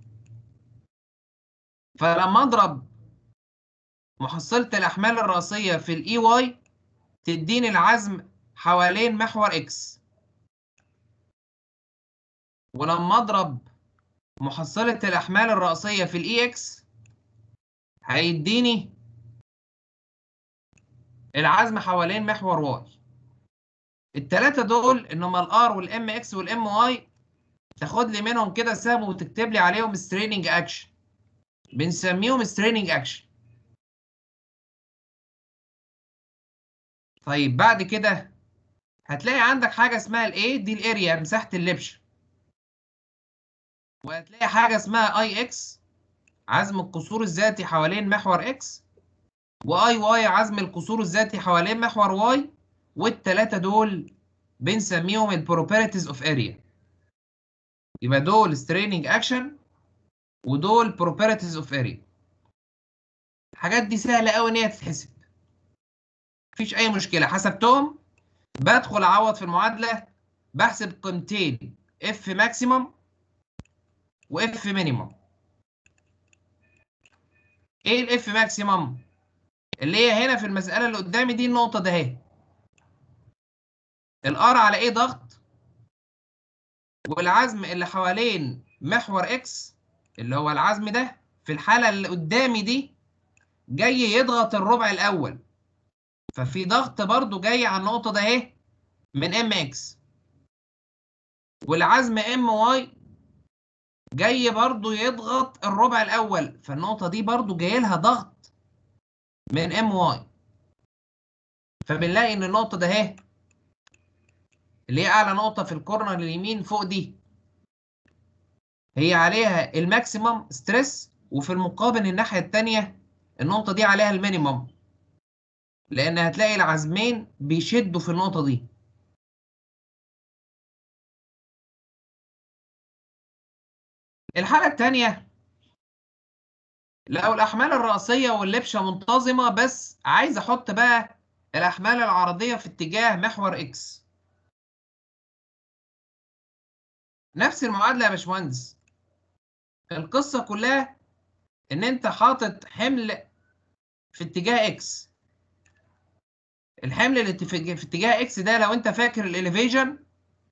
فلما اضرب محصله الاحمال الراسيه في الاي واي تديني العزم حوالين محور اكس ولما اضرب محصله الاحمال الراسيه في الاي اكس هيديني العزم حوالين محور واي التلاتة دول ان هما الار والام اكس والام واي تاخد لي منهم كده سهم وتكتب لي عليهم ستريننج اكشن بنسميهم ستريننج اكشن طيب بعد كده هتلاقي عندك حاجه اسمها الايه دي الاريا مساحه اللبشه وهتلاقي حاجه اسمها اي اكس عزم القصور الذاتي حوالين محور اكس واي واي عزم القصور الذاتي حوالين محور واي والتلاتة دول بنسميهم البروبرتيز اوف اريا يبقى دول ستريننج اكشن ودول بروبرتيز اوف اريا الحاجات دي سهله قوي ان هي تتحسب مفيش اي مشكله حسبتهم بدخل اعوض في المعادله بحسب قيمتين اف ماكسيمم واف مينيمم ايه الاف ماكسيمم اللي هي هنا في المساله اللي قدامي دي النقطه ده اهي الار على ايه ضغط والعزم اللي حوالين محور اكس اللي هو العزم ده في الحاله اللي قدامي دي جاي يضغط الربع الاول ففي ضغط برضو جاي على النقطه ده اهي من ام اكس والعزم ام واي جاي برضو يضغط الربع الاول فالنقطه دي برضو جاي لها ضغط من ام واي فبنلاقي ان النقطه ده اهي اللي هي اعلى نقطه في الكورنر اليمين فوق دي هي عليها الماكسيمم ستريس وفي المقابل الناحيه الثانيه النقطه دي عليها المينيمم لان هتلاقي العزمين بيشدوا في النقطه دي الحاله الثانيه لو الاحمال الراسيه واللبشه منتظمه بس عايز احط بقى الاحمال العرضيه في اتجاه محور اكس نفس المعادله يا باشمهندس القصه كلها ان انت حاطط حمل في اتجاه اكس الحمل اللي في في اتجاه اكس ده لو انت فاكر الاليفيجن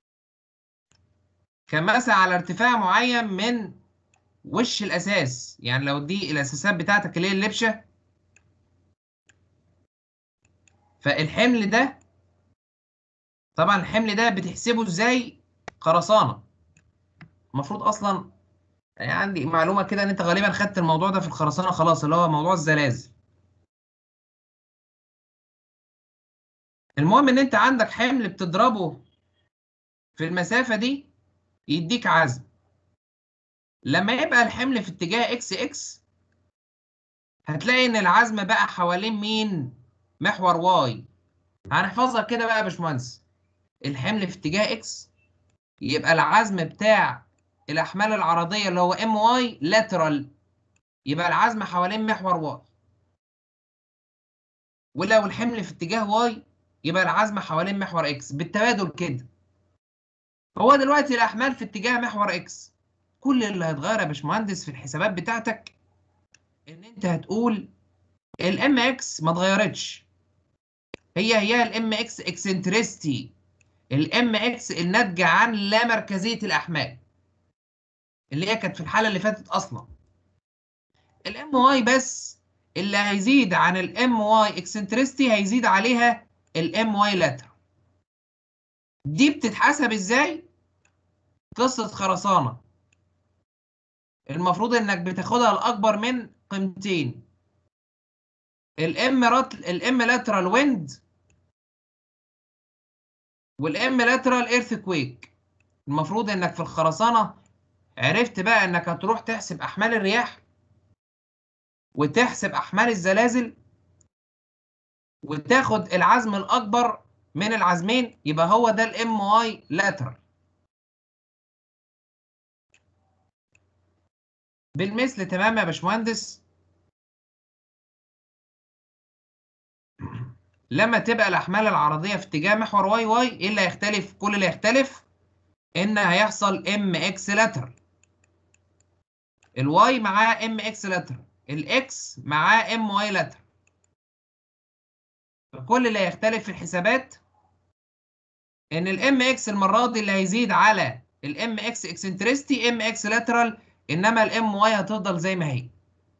كان مثلا على ارتفاع معين من وش الاساس يعني لو دي الاساسات بتاعتك اللي هي اللبشه فالحمل ده طبعا الحمل ده بتحسبه ازاي خرسانه المفروض اصلا يعني عندي معلومه كده ان انت غالبا خدت الموضوع ده في الخرسانه خلاص اللي هو موضوع الزلازل المهم ان انت عندك حمل بتضربه في المسافه دي يديك عزم لما يبقى الحمل في اتجاه اكس اكس هتلاقي ان العزم بقى حوالين مين محور واي هنحفظها كده بقى يا باشمهندس الحمل في اتجاه اكس يبقى العزم بتاع الاحمال العرضيه اللي هو ام واي لاترال يبقى العزم حوالين محور واي ولو الحمل في اتجاه واي يبقى العزم حوالين محور اكس بالتبادل كده هو دلوقتي الاحمال في اتجاه محور اكس كل اللي هيتغير يا باشمهندس في الحسابات بتاعتك ان انت هتقول الام اكس ما اتغيرتش هي هي الام اكس اكسنتريستي الام اكس الناتجه عن لا مركزيه الاحمال اللي هي كانت في الحاله اللي فاتت اصلا الام واي بس اللي هيزيد عن الام واي اكسنتريستي هيزيد عليها الام واي لاتر دي بتتحسب ازاي قصه خرسانه المفروض انك بتاخدها الاكبر من قيمتين الام رات الام لاترال ويند والام لاترال ايرث كويك المفروض انك في الخرسانه عرفت بقى انك هتروح تحسب احمال الرياح وتحسب احمال الزلازل وتاخد العزم الاكبر من العزمين يبقى هو ده الام واي لاترال بالمثل تمام يا باشمهندس لما تبقى الاحمال العرضيه في اتجاه محور واي واي ايه اللي هيختلف كل اللي هيختلف ان هيحصل ام اكس لاترال الواي معاه ام اكس لاترال الاكس معاه ام واي لاترال فكل اللي هيختلف في الحسابات ان الام اكس المره دي اللي هيزيد على الام اكس اكسنتريستي ام اكس لاترال انما الام واي هتفضل زي ما هي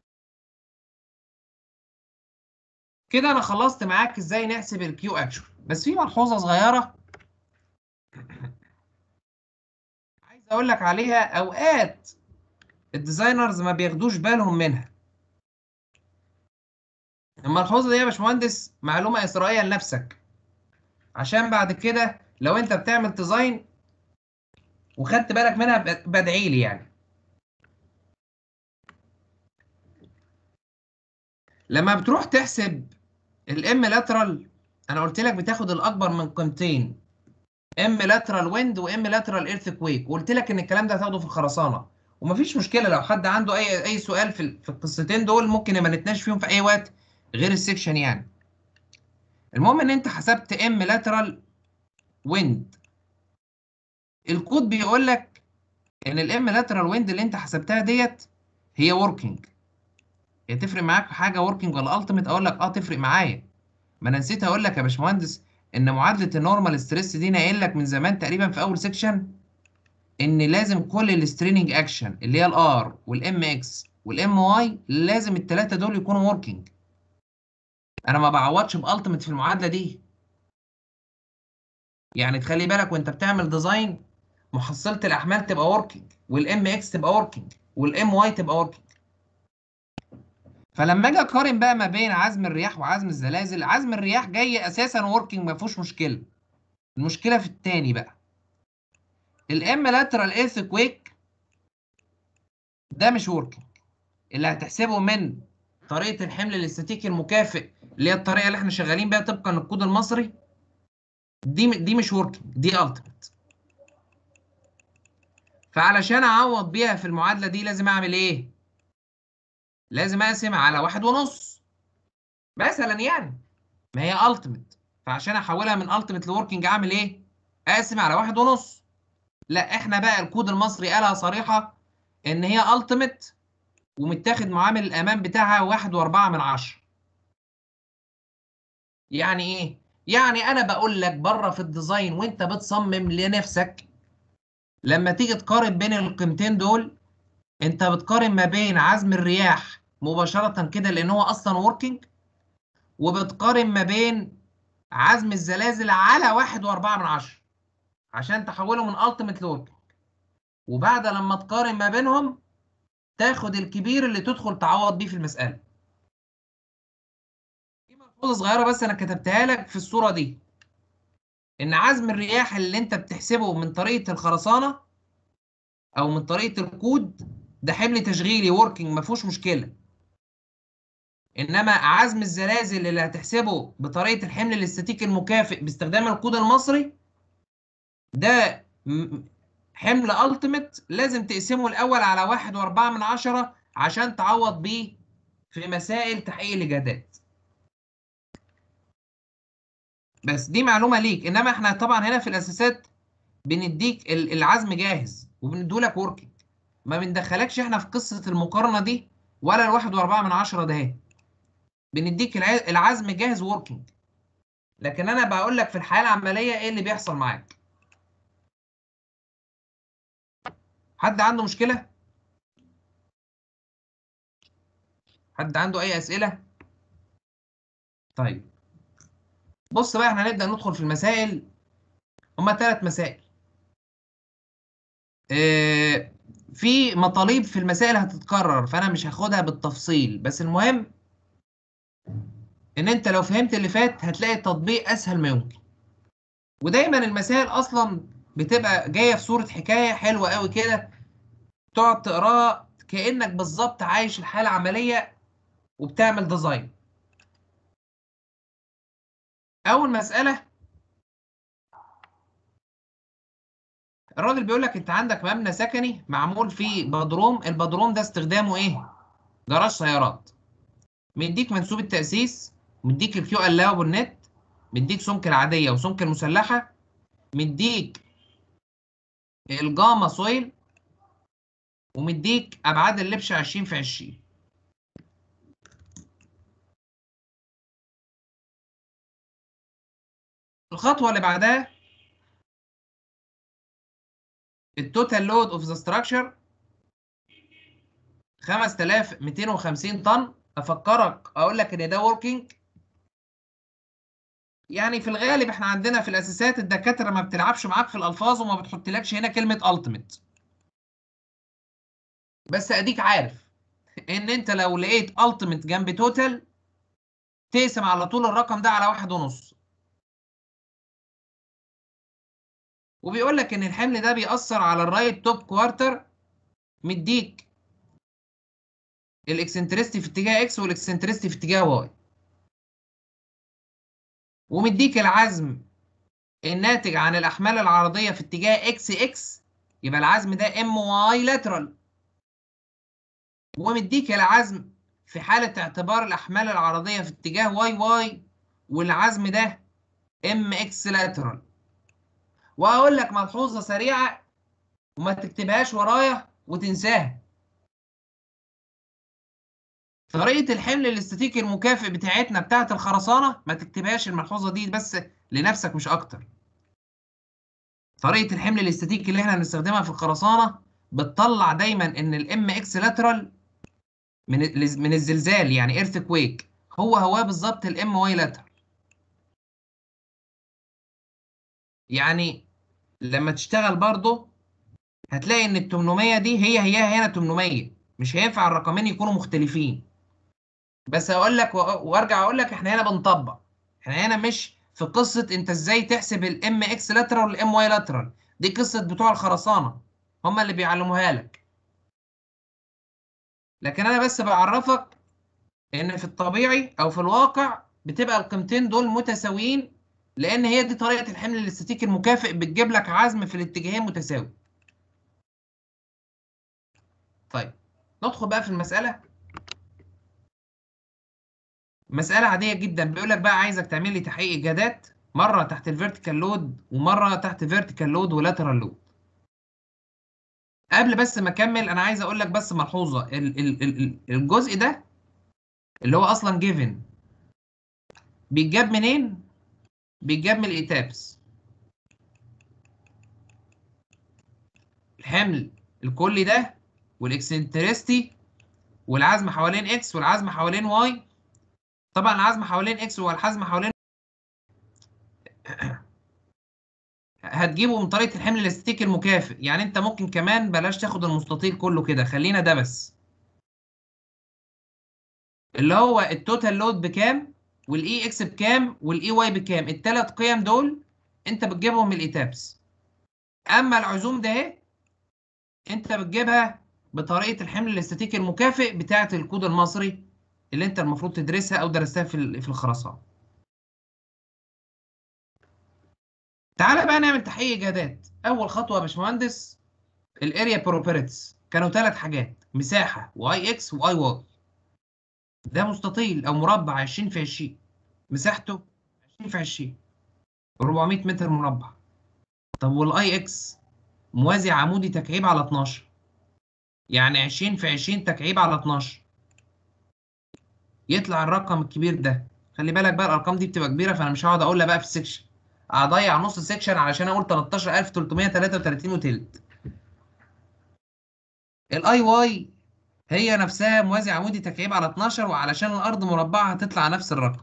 كده انا خلصت معاك ازاي نحسب الكيو اكشن بس في ملحوظه صغيره عايز اقول لك عليها اوقات الديزاينرز ما بياخدوش بالهم منها الملحوظه دي يا باشمهندس معلومه اسرائيليه لنفسك عشان بعد كده لو انت بتعمل ديزاين وخدت بالك منها بدعي لي يعني لما بتروح تحسب الام لاترال انا قلت لك بتاخد الاكبر من قيمتين ام لاترال ويند وام لاترال ايرث كويك وقلت لك ان الكلام ده هتاخده في الخرسانه ومفيش مشكله لو حد عنده اي اي سؤال في في القصتين دول ممكن نبقى نتناقش فيهم في اي وقت غير السكشن يعني المهم ان انت حسبت ام لاترال ويند الكود بيقول لك ان الام لاترال ويند اللي انت حسبتها ديت هي وركينج هي تفرق معاك في حاجه وركينج ولا التيميت اقول لك اه تفرق معايا ما انا نسيت اقول لك يا باشمهندس ان معادله النورمال ستريس دي انا قايل لك من زمان تقريبا في اول سيكشن ان لازم كل الستريننج اكشن اللي هي الار والام اكس والام واي لازم الثلاثه دول يكونوا وركينج انا ما بعوضش بالتيميت في المعادله دي يعني تخلي بالك وانت بتعمل ديزاين محصله الاحمال تبقى وركينج والام اكس تبقى وركينج والام واي تبقى وركينج فلما اجي اقارن بقى ما بين عزم الرياح وعزم الزلازل عزم الرياح جاي اساسا وركينج ما فيهوش مشكله المشكله في التاني بقى الام لاترال ايرث كويك ده مش وركينج اللي هتحسبه من طريقه الحمل الاستاتيكي المكافئ اللي هي الطريقه اللي احنا شغالين بيها طبقا للكود المصري دي دي مش وركينج دي التيميت فعلشان اعوض بيها في المعادله دي لازم اعمل ايه لازم اقسم على واحد ونص مثلا يعني ما هي التيميت فعشان احولها من التيميت لوركينج اعمل ايه اقسم على واحد ونص لا احنا بقى الكود المصري قالها صريحه ان هي التيميت ومتاخد معامل الامان بتاعها واحد واربعة من عشرة يعني ايه يعني انا بقول لك بره في الديزاين وانت بتصمم لنفسك لما تيجي تقارن بين القيمتين دول انت بتقارن ما بين عزم الرياح مباشرة كده لان هو اصلا وركينج وبتقارن ما بين عزم الزلازل على واحد واربعة من عشرة عشان تحوله من التيميت لوركينج وبعد لما تقارن ما بينهم تاخد الكبير اللي تدخل تعوض بيه في المسألة في ملحوظة صغيرة بس انا كتبتها لك في الصورة دي ان عزم الرياح اللي انت بتحسبه من طريقة الخرسانة او من طريقة الكود ده حمل تشغيلي وركينج ما فيهوش مشكله انما عزم الزلازل اللي هتحسبه بطريقه الحمل الاستاتيكي المكافئ باستخدام الكود المصري ده حمل التيميت لازم تقسمه الاول على واحد واربعة من عشرة عشان تعوض بيه في مسائل تحقيق الاجهادات بس دي معلومه ليك انما احنا طبعا هنا في الاساسات بنديك العزم جاهز وبندولك وركينج ما بندخلكش احنا في قصة المقارنة دي ولا الواحد واربعة من عشرة ده اهي بنديك العزم جاهز وركينج لكن انا بقول لك في الحياه العمليه ايه اللي بيحصل معاك حد عنده مشكله حد عنده اي اسئله طيب بص بقى احنا هنبدا ندخل في المسائل هما ثلاث مسائل آه، في مطالب في المسائل هتتكرر فانا مش هاخدها بالتفصيل بس المهم ان انت لو فهمت اللي فات هتلاقي التطبيق اسهل ما يمكن ودايما المسائل اصلا بتبقى جايه في صوره حكايه حلوه قوي كده تقعد تقراها كانك بالظبط عايش الحاله العمليه وبتعمل ديزاين اول مساله الراجل بيقول لك انت عندك مبنى سكني معمول فيه بدروم البدروم ده استخدامه ايه جراج سيارات مديك منسوب التأسيس مديك الكيو الاوبل نت مديك سمك العادية وسمك المسلحة مديك الجاما سويل ومديك ابعاد اللبش 20 في 20 الخطوة اللي بعدها التوتال لود اوف ذا ستراكشر 5250 طن افكرك اقول لك ان ده وركينج يعني في الغالب احنا عندنا في الاساسات الدكاتره ما بتلعبش معاك في الالفاظ وما بتحطلكش هنا كلمه التيميت بس اديك عارف ان انت لو لقيت التيميت جنب توتال تقسم على طول الرقم ده على واحد ونص وبيقول لك ان الحمل ده بيأثر على الرايت توب كوارتر مديك الاكسنترستي في اتجاه اكس والاكسنترستي في اتجاه واي ومديك العزم الناتج عن الاحمال العرضيه في اتجاه اكس اكس يبقى العزم ده ام واي لاترال ومديك العزم في حاله اعتبار الاحمال العرضيه في اتجاه واي واي والعزم ده ام اكس لاترال واقول لك ملحوظه سريعه وما تكتبهاش ورايا وتنساها طريقه الحمل الاستاتيكي المكافئ بتاعتنا بتاعه الخرسانه ما تكتبهاش الملحوظه دي بس لنفسك مش اكتر طريقه الحمل الاستاتيكي اللي احنا بنستخدمها في الخرسانه بتطلع دايما ان الام اكس لاترال من من الزلزال يعني ايرث كويك هو هو بالظبط الام واي لاترال يعني لما تشتغل برضه هتلاقي ان ال 800 دي هي هي هنا 800 مش هينفع الرقمين يكونوا مختلفين بس اقول لك وارجع اقول لك احنا هنا بنطبق احنا هنا مش في قصه انت ازاي تحسب الام اكس لاترال والام واي لاترال دي قصه بتوع الخرسانه هم اللي بيعلموها لك لكن انا بس بعرفك ان في الطبيعي او في الواقع بتبقى القيمتين دول متساويين لان هي دي طريقه الحمل الاستاتيكي المكافئ بتجيب لك عزم في الاتجاهين متساوي طيب ندخل بقى في المساله مساله عاديه جدا بيقول لك بقى عايزك تعمل لي تحقيق اجهادات مره تحت الفيرتيكال لود ومره تحت فيرتيكال لود ولاترال لود قبل بس ما اكمل انا عايز اقول لك بس ملحوظه ال ال ال الجزء ده اللي هو اصلا جيفن بيتجاب منين بيتجاب من الايتابس الحمل الكلي ده والاكسنترستي والعزم حوالين اكس والعزم حوالين واي طبعا العزم حوالين اكس والحزم حوالين هتجيبه من طريقه الحمل الاستاتيكي المكافئ يعني انت ممكن كمان بلاش تاخد المستطيل كله كده خلينا ده بس اللي هو التوتال لود بكام والاي اكس بكام والاي واي بكام الثلاث قيم دول انت بتجيبهم من الايتابس اما العزوم ده اهي انت بتجيبها بطريقه الحمل الاستاتيكي المكافئ بتاعه الكود المصري اللي انت المفروض تدرسها او درستها في في الخرسانه تعالى بقى نعمل تحقيق اجهادات اول خطوه يا باشمهندس الاريا بروبرتيز كانوا ثلاث حاجات مساحه واي اكس واي واي ده مستطيل او مربع 20 في 20 مساحته 20 في 20 400 متر مربع طب والاي اكس موازي عمودي تكعيب على 12 يعني 20 في 20 تكعيب على 12 يطلع الرقم الكبير ده خلي بالك بقى الارقام دي بتبقى كبيره فانا مش هقعد اقولها بقى في السكشن اضيع نص سكشن علشان اقول 13333 وتلت الاي واي هي نفسها موازي عمودي تكعيب على 12 وعلشان الارض مربعه هتطلع نفس الرقم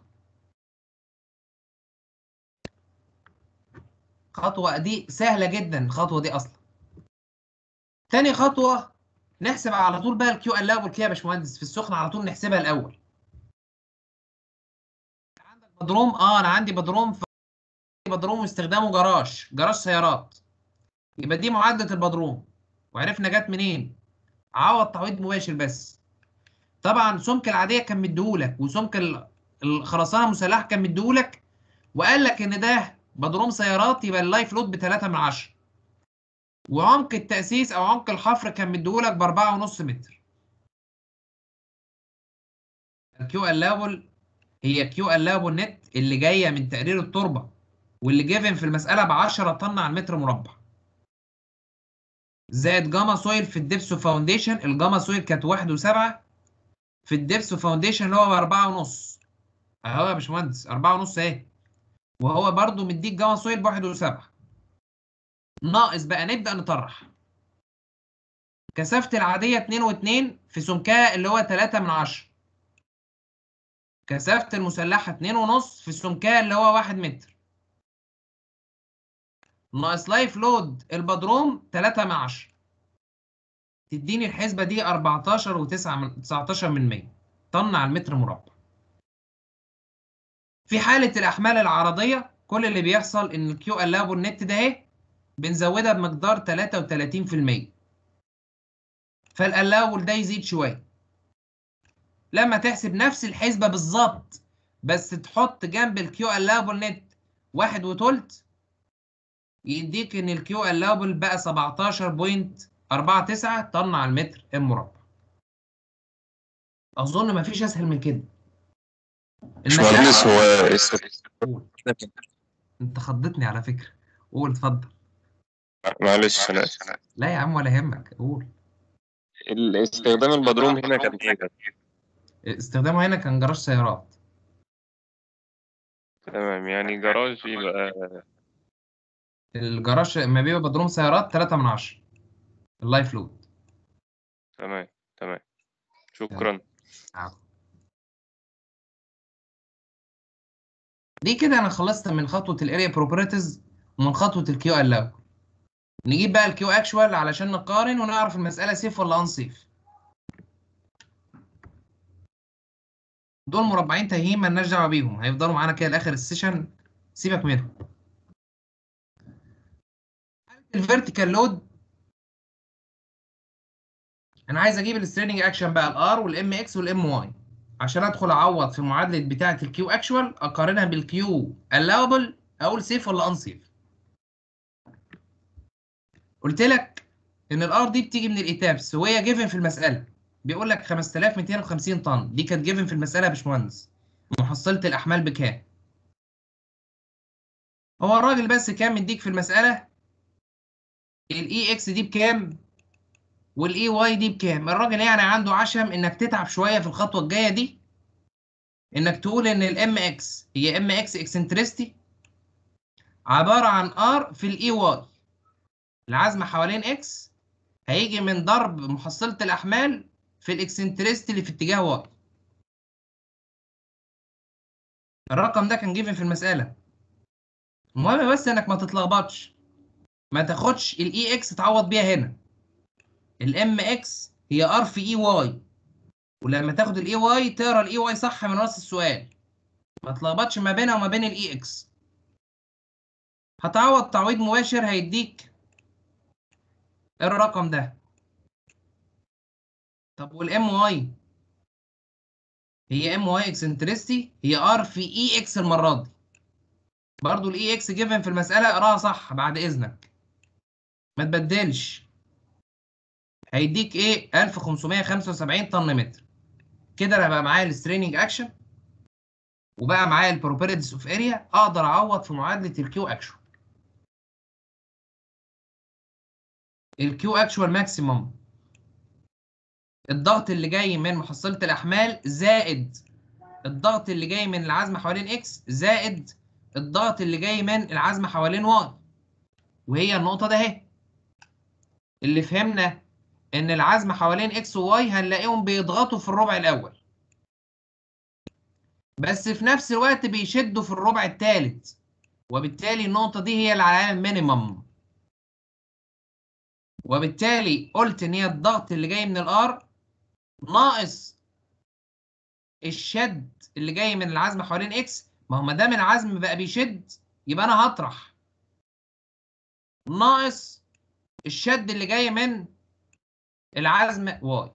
خطوه دي سهله جدا الخطوه دي اصلا تاني خطوه نحسب على طول بقى الكيو الاول كده يا باشمهندس في السخن على طول نحسبها الاول عندك بدروم اه انا عندي بدروم في بدروم واستخدامه جراج جراج سيارات يبقى دي معادله البدروم وعرفنا جت منين عوض تعويض مباشر بس طبعا سمك العاديه كان مديهولك وسمك ال- الخرسانه المسلحه كان مديهولك وقال لك ان ده بدروم سيارات يبقى اللايف لود ب 3 من 10 وعمق التأسيس أو عمق الحفر كان مديهولك بأربعة ونص متر. الكيو اللابل هي كيو اللابل نت اللي جاية من تقرير التربة واللي جيفن في المسألة ب 10 طن على المتر مربع. زائد جاما سويل في الدبسو فاونديشن الجاما سويل كانت واحد وسبعة في الدبسو فاونديشن اللي هو بأربعة ونص. أهو يا باشمهندس أربعة ونص أهي. وهو برضو مديك جاما سويل بواحد وسبعة. ناقص بقى نبدأ نطرح كثافة العادية 2 و2 في سمكها اللي هو 3 من 10 كثافة المسلحة 2 ونص في سمكها اللي هو 1 متر ناقص لايف لود البدروم 3 من 10 تديني الحسبة دي 14 و9 من 19 من 100 طن على المتر مربع في حالة الأحمال العرضية كل اللي بيحصل إن الكيو اللابو النت ده اهي بنزودها بمقدار 33% فالألاول ده يزيد شوية لما تحسب نفس الحسبة بالظبط بس تحط جنب الكيو اللابل نت واحد وتلت يديك ان الكيو اللابل بقى 17.49 طن على المتر المربع اظن مفيش اسهل من كده باشمهندس هو است- قول. انت خضتني على فكرة قول اتفضل معلش انا آسف. لا يا عم ولا يهمك قول ال- استخدام البدروم هنا كان ايه ده؟ استخدامه هنا كان جراج سيارات تمام يعني جراج يبقى الجراج ما بيبقى بدروم سيارات 3 من 10 اللايف لود تمام تمام شكرا عفوا. دي كده انا خلصت من خطوه الاريا بروبرتيز ومن خطوه الكيو الاو نجيب بقى الكيو اكشوال علشان نقارن ونعرف المساله سيف ولا انسيف دول مربعين تايهين مالناش دعوه بيهم هيفضلوا معانا كده لاخر السيشن سيبك منهم الفيرتيكال لود انا عايز اجيب الستريننج اكشن بقى الار والام اكس والام واي عشان ادخل اعوض في معادله بتاعه الكيو اكشوال اقارنها بالكيو allowable اقول سيف ولا انسيف قلت لك ان الار دي بتيجي من الايتابس وهي جيفن في المساله بيقول لك 5250 طن دي كانت جيفن في المساله يا باشمهندس محصله الاحمال بكام هو الراجل بس كان مديك في المساله الاي اكس دي بكام والاي واي دي بكام الراجل يعني عنده عشم انك تتعب شويه في الخطوه الجايه دي انك تقول ان الام اكس هي ام اكس اكسنترستي عباره عن ار في الاي واي العزم حوالين اكس هيجي من ضرب محصله الاحمال في الاكسنترستي اللي في اتجاه واي الرقم ده كان جيفن في المساله المهم بس انك ما تتلخبطش ما تاخدش الاي اكس تعوض بيها هنا الام اكس هي ار في اي واي ولما تاخد الاي واي تقرا الاي واي صح من راس السؤال ما تلخبطش ما بينها وما بين الاي اكس هتعوض تعويض مباشر هيديك الرقم ده طب والام واي هي ام واي اكسنترستي هي ار في اي اكس المره دي برضو الاي اكس جيفن في المساله اقراها صح بعد اذنك ما تبدلش هيديك ايه 1575 طن متر كده انا بقى معايا الستريننج اكشن وبقى معايا البروبرتيز اوف اريا اقدر اعوض في معادله الكيو اكشوال الكيو اكشوال ماكسيمم الضغط اللي جاي من محصله الاحمال زائد الضغط اللي جاي من العزم حوالين اكس زائد الضغط اللي جاي من العزم حوالين واي وهي النقطة ده اهي اللي فهمنا ان العزم حوالين اكس وواي هنلاقيهم بيضغطوا في الربع الاول بس في نفس الوقت بيشدوا في الربع الثالث وبالتالي النقطة دي هي اللي عليها المينيمم وبالتالي قلت ان هي الضغط اللي جاي من الار ناقص الشد اللي جاي من العزم حوالين اكس ما هو ما دام العزم بقى بيشد يبقى انا هطرح ناقص الشد اللي جاي من العزم واي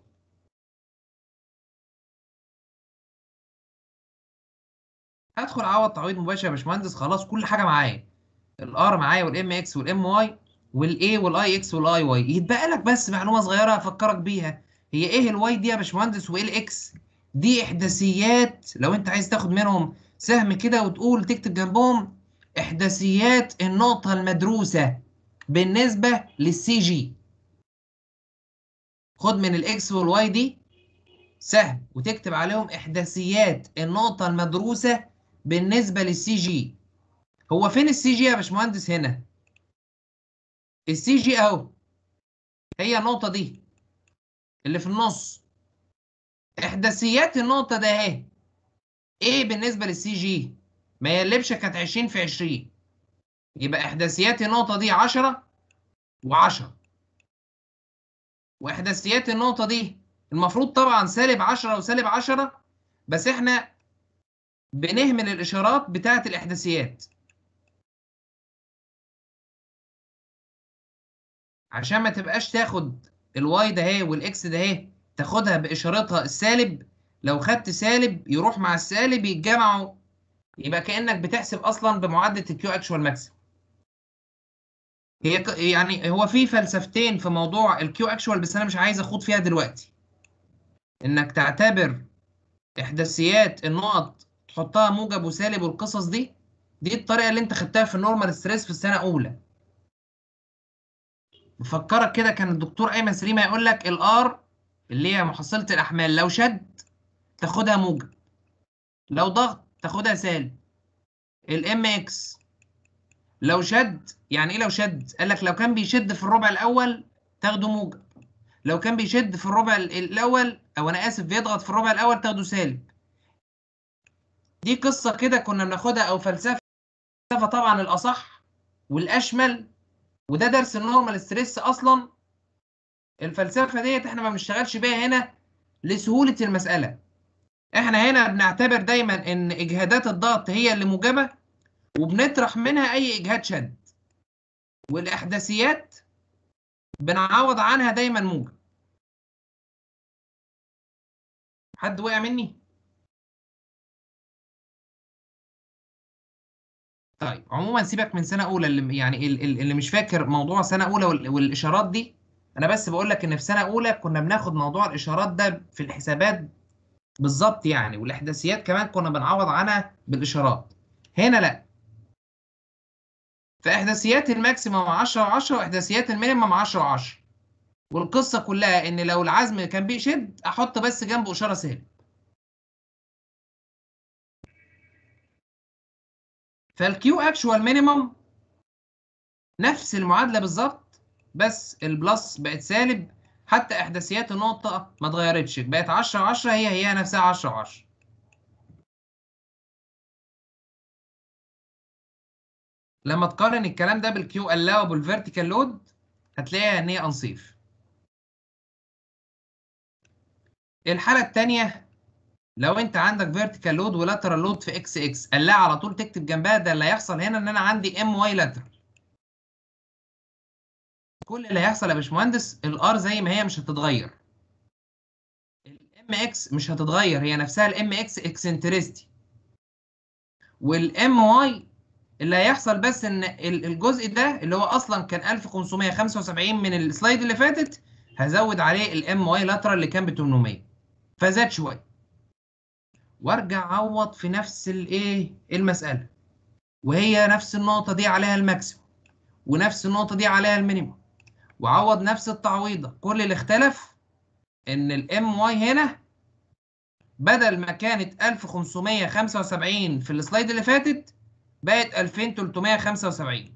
هدخل اعوض تعويض مباشر يا باشمهندس خلاص كل حاجه معايا الار معايا والام اكس والام واي والاي والاي اكس والاي واي يتبقى لك بس معلومه صغيره افكرك بيها هي ايه الواي دي يا باشمهندس وايه الاكس دي احداثيات لو انت عايز تاخد منهم سهم كده وتقول تكتب جنبهم احداثيات النقطه المدروسه بالنسبه للسي جي خد من الاكس والواي دي سهم وتكتب عليهم احداثيات النقطه المدروسه بالنسبه للسي جي هو فين السي جي يا باشمهندس هنا السي جي اهو هي النقطه دي اللي في النص احداثيات النقطه ده اهي ايه بالنسبه للسي جي ما هي اللبشه كانت 20 في 20 يبقى احداثيات النقطه دي 10 و10 واحداثيات النقطه دي المفروض طبعا سالب 10 وسالب 10 بس احنا بنهمل الاشارات بتاعه الاحداثيات عشان ما تبقاش تاخد الواي ده اهي والاكس ده اهي تاخدها باشارتها السالب لو خدت سالب يروح مع السالب يتجمعوا يبقى كانك بتحسب اصلا بمعادله الكيو اكشوال ماكسيمم هي ك- يعني هو في فلسفتين في موضوع الكيو اكشوال بس انا مش عايز اخوض فيها دلوقتي انك تعتبر احداثيات النقط تحطها موجب وسالب والقصص دي دي الطريقه اللي انت خدتها في النورمال ستريس في السنه اولى بفكرك كده كان الدكتور ايمن سليمه يقول لك الار اللي هي محصله الاحمال لو شد تاخدها موجب لو ضغط تاخدها سالب الام اكس لو شد يعني ايه لو شد قال لك لو كان بيشد في الربع الاول تاخده موجب لو كان بيشد في الربع ال- الاول او انا اسف بيضغط في الربع الاول تاخده سالب دي قصه كده كنا بناخدها او فلسفه فلسفه طبعا الاصح والاشمل وده درس النورمال ستريس اصلا الفلسفه ديت احنا ما بنشتغلش بيها هنا لسهوله المساله احنا هنا بنعتبر دايما ان اجهادات الضغط هي اللي موجبه وبنطرح منها اي اجهاد شد والاحداثيات بنعوض عنها دايما موجب حد وقع مني طيب عموما سيبك من سنه اولى اللي يعني ال- ال- اللي مش فاكر موضوع سنه اولى وال- والاشارات دي انا بس بقول لك ان في سنه اولى كنا بناخد موضوع الاشارات ده في الحسابات بالظبط يعني والاحداثيات كمان كنا بنعوض عنها بالاشارات هنا لا فاحداثيات الماكسيمم 10 و10 واحداثيات المينيمم 10 و10 والقصه كلها ان لو العزم كان بيشد احط بس جنبه اشاره سالب فالكيو اكشوال مينيمم نفس المعادله بالظبط بس البلس بقت سالب حتى احداثيات النقطه ما اتغيرتش بقت 10 و10 هي هي نفسها 10 و10 لما تقارن الكلام ده بالكيو allowable vertical load هتلاقيها ان هي انصيف الحاله الثانيه لو انت عندك vertical load ولاترال load في اكس اكس قلها على طول تكتب جنبها ده اللي هيحصل هنا ان انا عندي ام واي lateral كل اللي هيحصل يا باشمهندس الار زي ما هي مش هتتغير الام اكس مش هتتغير هي نفسها الام اكس اكسنتريستي والام واي اللي هيحصل بس ان ال- الجزء ده اللي هو اصلا كان 1575 من السلايد اللي فاتت هزود عليه الام واي لاترال اللي كان ب 800 فزاد شويه وارجع اعوض في نفس الايه المساله وهي نفس النقطه دي عليها الماكسيموم ونفس النقطه دي عليها المينيموم وعوض نفس التعويضه كل اللي اختلف ان الام واي هنا بدل ما كانت 1575 في السلايد اللي فاتت بقت 2375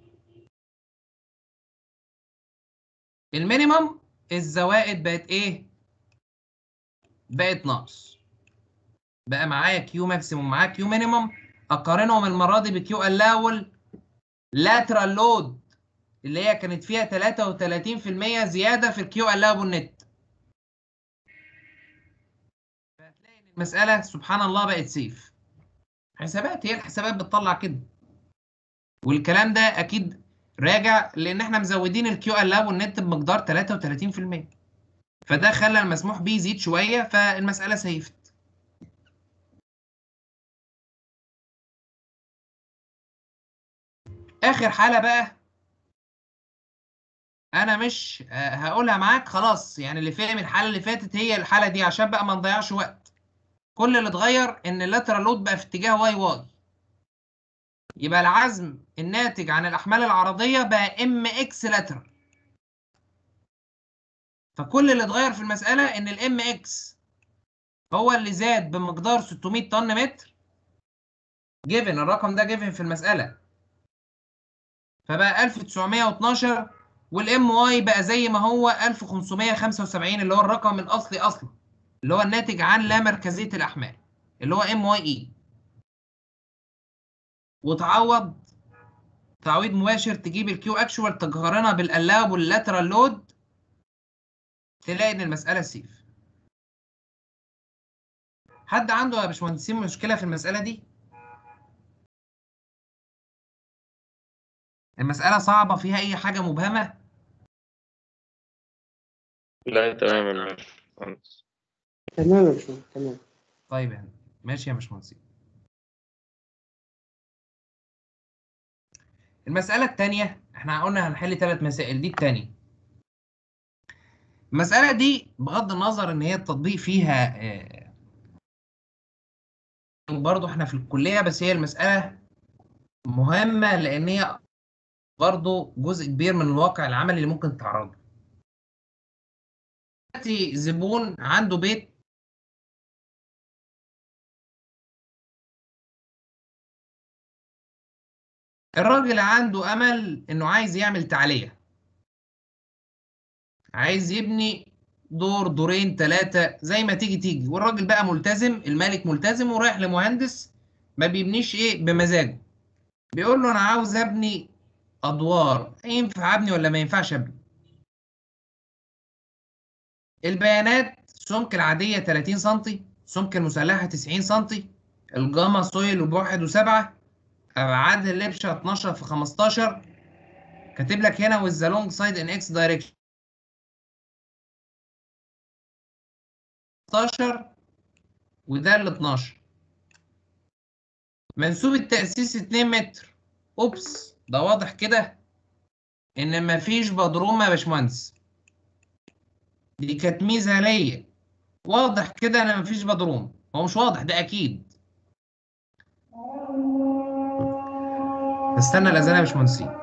المينيمم الزوائد بقت ايه بقت ناقص بقى معايا كيو ماكسيموم معايا كيو مينيمم اقارنهم المره دي بكيو الاول لاترال لود اللي هي كانت فيها 33% زياده في الكيو الاول نت فهتلاقي ان المساله سبحان الله بقت سيف حسابات هي الحسابات بتطلع كده والكلام ده اكيد راجع لان احنا مزودين الكيو الاول نت بمقدار 33% فده خلى المسموح بيه يزيد شويه فالمساله سيفت اخر حاله بقى انا مش آه، هقولها معاك خلاص يعني اللي فهم الحاله اللي فاتت هي الحاله دي عشان بقى ما نضيعش وقت كل اللي اتغير ان اللاترال لود بقى في اتجاه واي واي يبقى العزم الناتج عن الاحمال العرضيه بقى ام اكس لاترال فكل اللي اتغير في المساله ان الام اكس هو اللي زاد بمقدار 600 طن متر جيفن الرقم ده جيفن في المساله فبقى 1912 والام واي بقى زي ما هو 1575 اللي هو الرقم الاصلي اصلا اللي هو الناتج عن لا مركزيه الاحمال اللي هو ام واي اي وتعوض تعويض مباشر تجيب الكيو اكشوال تقارنها بالقلاب واللاترال لود تلاقي ان المساله سيف حد عنده يا باشمهندسين مشكله في المساله دي المساله صعبه فيها اي حاجه مبهمه لا تمام يا باشمهندس تمام يا باشمهندس تمام طيب يعني ماشي يا باشمهندسين المسألة التانية احنا قلنا هنحل ثلاث مسائل دي التانية المسألة دي بغض النظر ان هي التطبيق فيها آه، برضو احنا في الكلية بس هي المسألة مهمة لان هي برضو جزء كبير من الواقع العملي اللي ممكن تتعرض دلوقتي زبون عنده بيت الراجل عنده امل انه عايز يعمل تعلية عايز يبني دور دورين ثلاثة زي ما تيجي تيجي والراجل بقى ملتزم المالك ملتزم ورايح لمهندس ما بيبنيش ايه بمزاجه بيقول له انا عاوز ابني ادوار ينفع ابني ولا ما ينفعش ابني البيانات سمك العادية 30 سم سمك المسلحة 90 سم الجاما سويل بواحد وسبعة ابعاد اللبشه 12 في 15 كاتب لك هنا with the long side in x direction 16 وده ال 12 منسوب التأسيس 2 متر اوبس ده واضح كده ان مفيش بدروم يا باشمهندس دي كانت ميزه ليا واضح كده ان مفيش بدروم هو مش واضح ده اكيد استنى الاذان يا باشمهندسين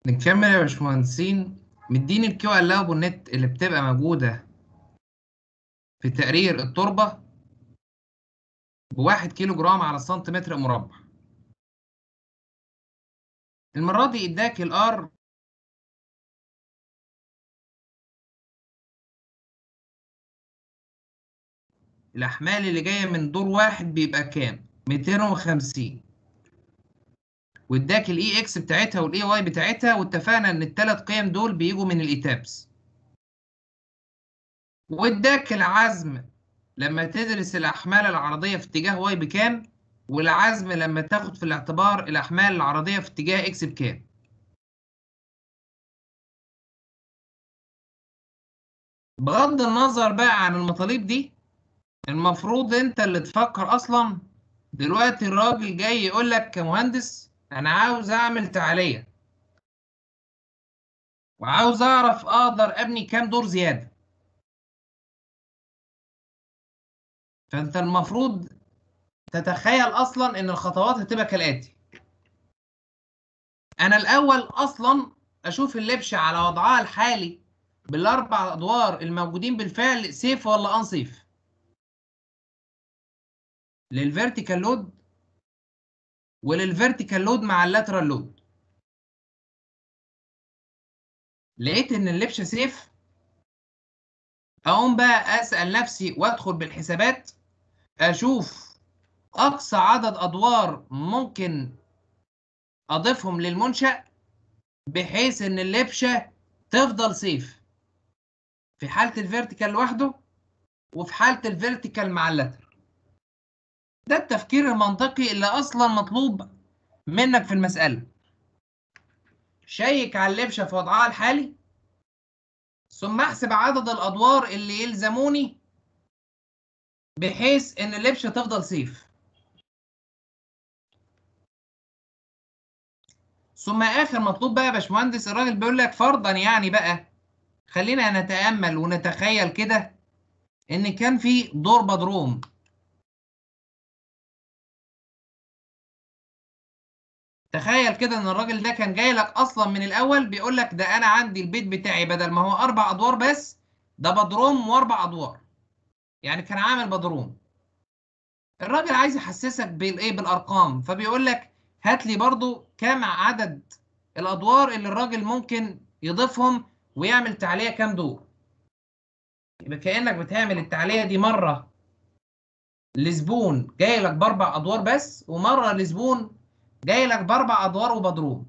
نكمل يا باشمهندسين مديني الكيو الاوبو نت اللي بتبقى موجودة في تقرير التربة بواحد كيلو جرام على سنتيمتر مربع المرة دي اداك الار الأحمال اللي جاية من دور واحد بيبقى كام؟ 250 واداك الاي اكس بتاعتها والاي واي بتاعتها واتفقنا ان الثلاث قيم دول بيجوا من الايتابس واداك العزم لما تدرس الأحمال العرضية في اتجاه واي بكام والعزم لما تاخد في الاعتبار الأحمال العرضية في اتجاه اكس بكام بغض النظر بقى عن المطالب دي المفروض انت اللي تفكر اصلا دلوقتي الراجل جاي يقول لك كمهندس انا عاوز اعمل تعالية وعاوز اعرف اقدر ابني كام دور زيادة فانت المفروض تتخيل اصلا ان الخطوات هتبقى كالاتي انا الاول اصلا اشوف اللبشه على وضعها الحالي بالاربع ادوار الموجودين بالفعل سيف ولا انسيف للفيرتيكال لود وللفيرتيكال لود مع اللاترال لود لقيت ان اللبشه سيف اقوم بقى اسال نفسي وادخل بالحسابات اشوف اقصى عدد ادوار ممكن اضيفهم للمنشأ بحيث ان اللبشه تفضل سيف في حالة الفيرتيكال لوحده وفي حالة الفيرتيكال مع اللتر ده التفكير المنطقي اللي اصلا مطلوب منك في المسألة شيك على اللبشة في وضعها الحالي ثم احسب عدد الادوار اللي يلزموني بحيث ان اللبشة تفضل سيف ثم اخر مطلوب بقى يا باشمهندس الراجل بيقول لك فرضا يعني بقى خلينا نتامل ونتخيل كده ان كان في دور بدروم تخيل كده ان الراجل ده كان جاي لك اصلا من الاول بيقول لك ده انا عندي البيت بتاعي بدل ما هو اربع ادوار بس ده بدروم واربع ادوار يعني كان عامل بدروم الراجل عايز يحسسك بالايه بالارقام فبيقول لك هات لي برضو كام عدد الادوار اللي الراجل ممكن يضيفهم ويعمل تعلية كام دور يبقى كأنك بتعمل التعلية دي مرة لزبون جاي لك باربع ادوار بس ومرة لزبون جاي لك باربع ادوار وبدروم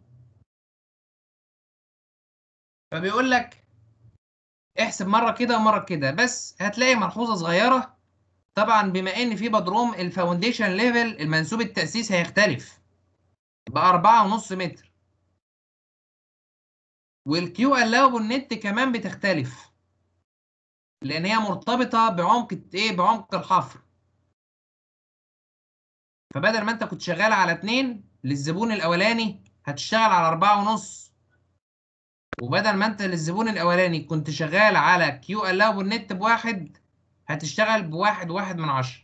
فبيقول لك احسب مرة كده ومرة كده بس هتلاقي ملحوظة صغيرة طبعا بما ان في بدروم الفاونديشن ليفل المنسوب التأسيس هيختلف بأربعة ونص متر والكيو الاوبل نت كمان بتختلف لان هي مرتبطه بعمق ايه بعمق الحفر فبدل ما انت كنت شغال على اتنين للزبون الاولاني هتشتغل على أربعة ونص وبدل ما انت للزبون الاولاني كنت شغال على كيو الاوبل نت بواحد هتشتغل بواحد واحد من عشرة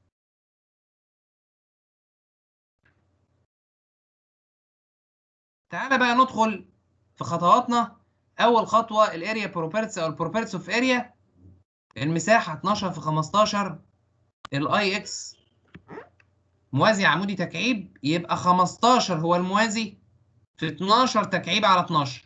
تعالى بقى ندخل في خطواتنا اول خطوه الاريا بروبرتس او البروبرتس اوف اريا المساحه 12 في 15 الاي اكس موازي عمودي تكعيب يبقى 15 هو الموازي في 12 تكعيب على 12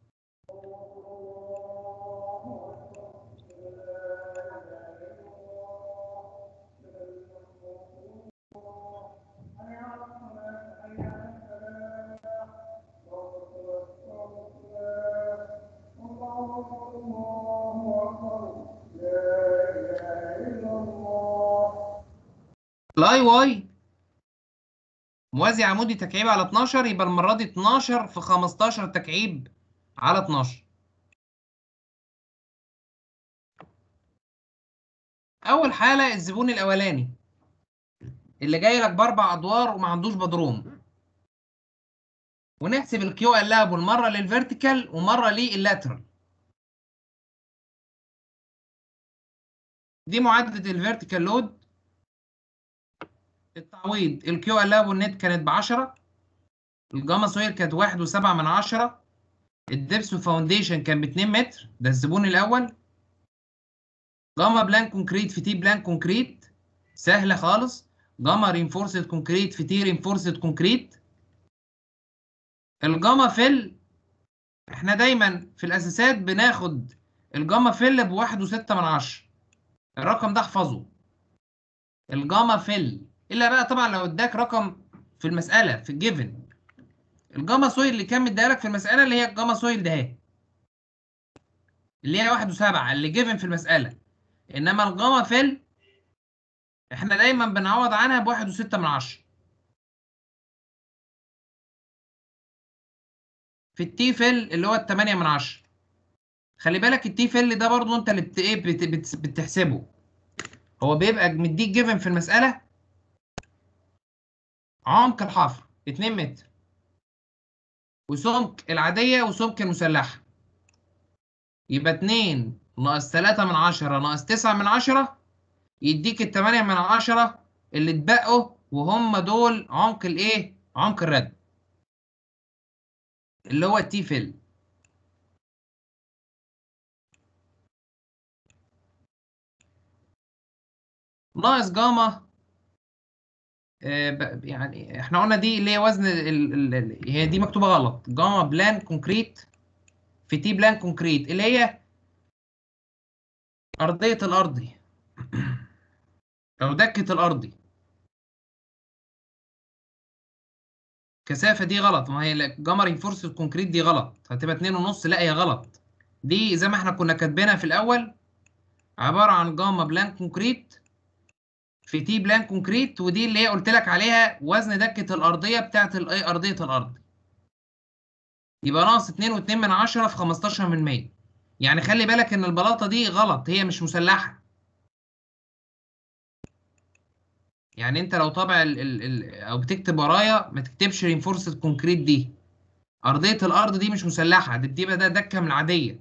الاي واي موازي عمودي تكعيب على 12 يبقى المره دي 12 في 15 تكعيب على 12 اول حاله الزبون الاولاني اللي جاي لك باربع ادوار وما عندوش بدروم ونحسب الكيو اللابل مره للفيرتيكال ومره لللاترال دي معادله الفيرتيكال لود التعويض الكيو اللابو نت كانت ب 10 الجاما سوير كانت واحد وسبعة من عشرة الدبس فاونديشن كان ب 2 متر ده الزبون الاول جاما بلان كونكريت في تي بلان كونكريت سهله خالص جاما رينفورسد كونكريت في تي رينفورسد كونكريت الجاما فيل احنا دايما في الاساسات بناخد الجاما فيل بواحد وستة من عشرة الرقم ده احفظه الجاما فيل الا بقى طبعا لو اداك رقم في المساله في الجيفن الجاما سويل اللي كان مديها لك في المساله اللي هي الجاما سويل ده اهي اللي هي واحد وسبعة اللي جيفن في المساله انما الجاما فيل احنا دايما بنعوض عنها بواحد وستة من عشرة في التي فيل اللي هو التمانية من عشرة خلي بالك التي فيل ده برضو انت اللي بت... ايه بت... بت... بتحسبه هو بيبقى مديك جيفن في المسألة عمق الحفر 2 متر وسمك العادية وسمك المسلحة يبقى 2 ناقص 3 من عشرة ناقص 9 من عشرة يديك التمانية من عشرة اللي اتبقوا وهم دول عمق الايه؟ عمق الرد اللي هو التي فيل ناقص جاما آه، ب- يعني احنا قلنا دي اللي هي وزن ال... ال... ال... هي دي مكتوبة غلط جاما بلان كونكريت في تي بلان كونكريت اللي هي أرضية الأرضي أو دكة الأرضي كثافة دي غلط ما هي جاما رينفورسد كونكريت دي غلط هتبقى اتنين ونص لا هي غلط دي زي ما احنا كنا كاتبينها في الأول عبارة عن جاما بلان كونكريت في تي بلان كونكريت ودي اللي هي قلت لك عليها وزن دكة الأرضية بتاعت الإيه أرضية الأرض يبقى ناقص 2.2 من عشرة في 15 من 100 يعني خلي بالك إن البلاطة دي غلط هي مش مسلحة يعني أنت لو طابع ال ال ال أو بتكتب ورايا ما تكتبش رينفورسد كونكريت دي أرضية الأرض دي مش مسلحة دي بتبقى ده دكة من العادية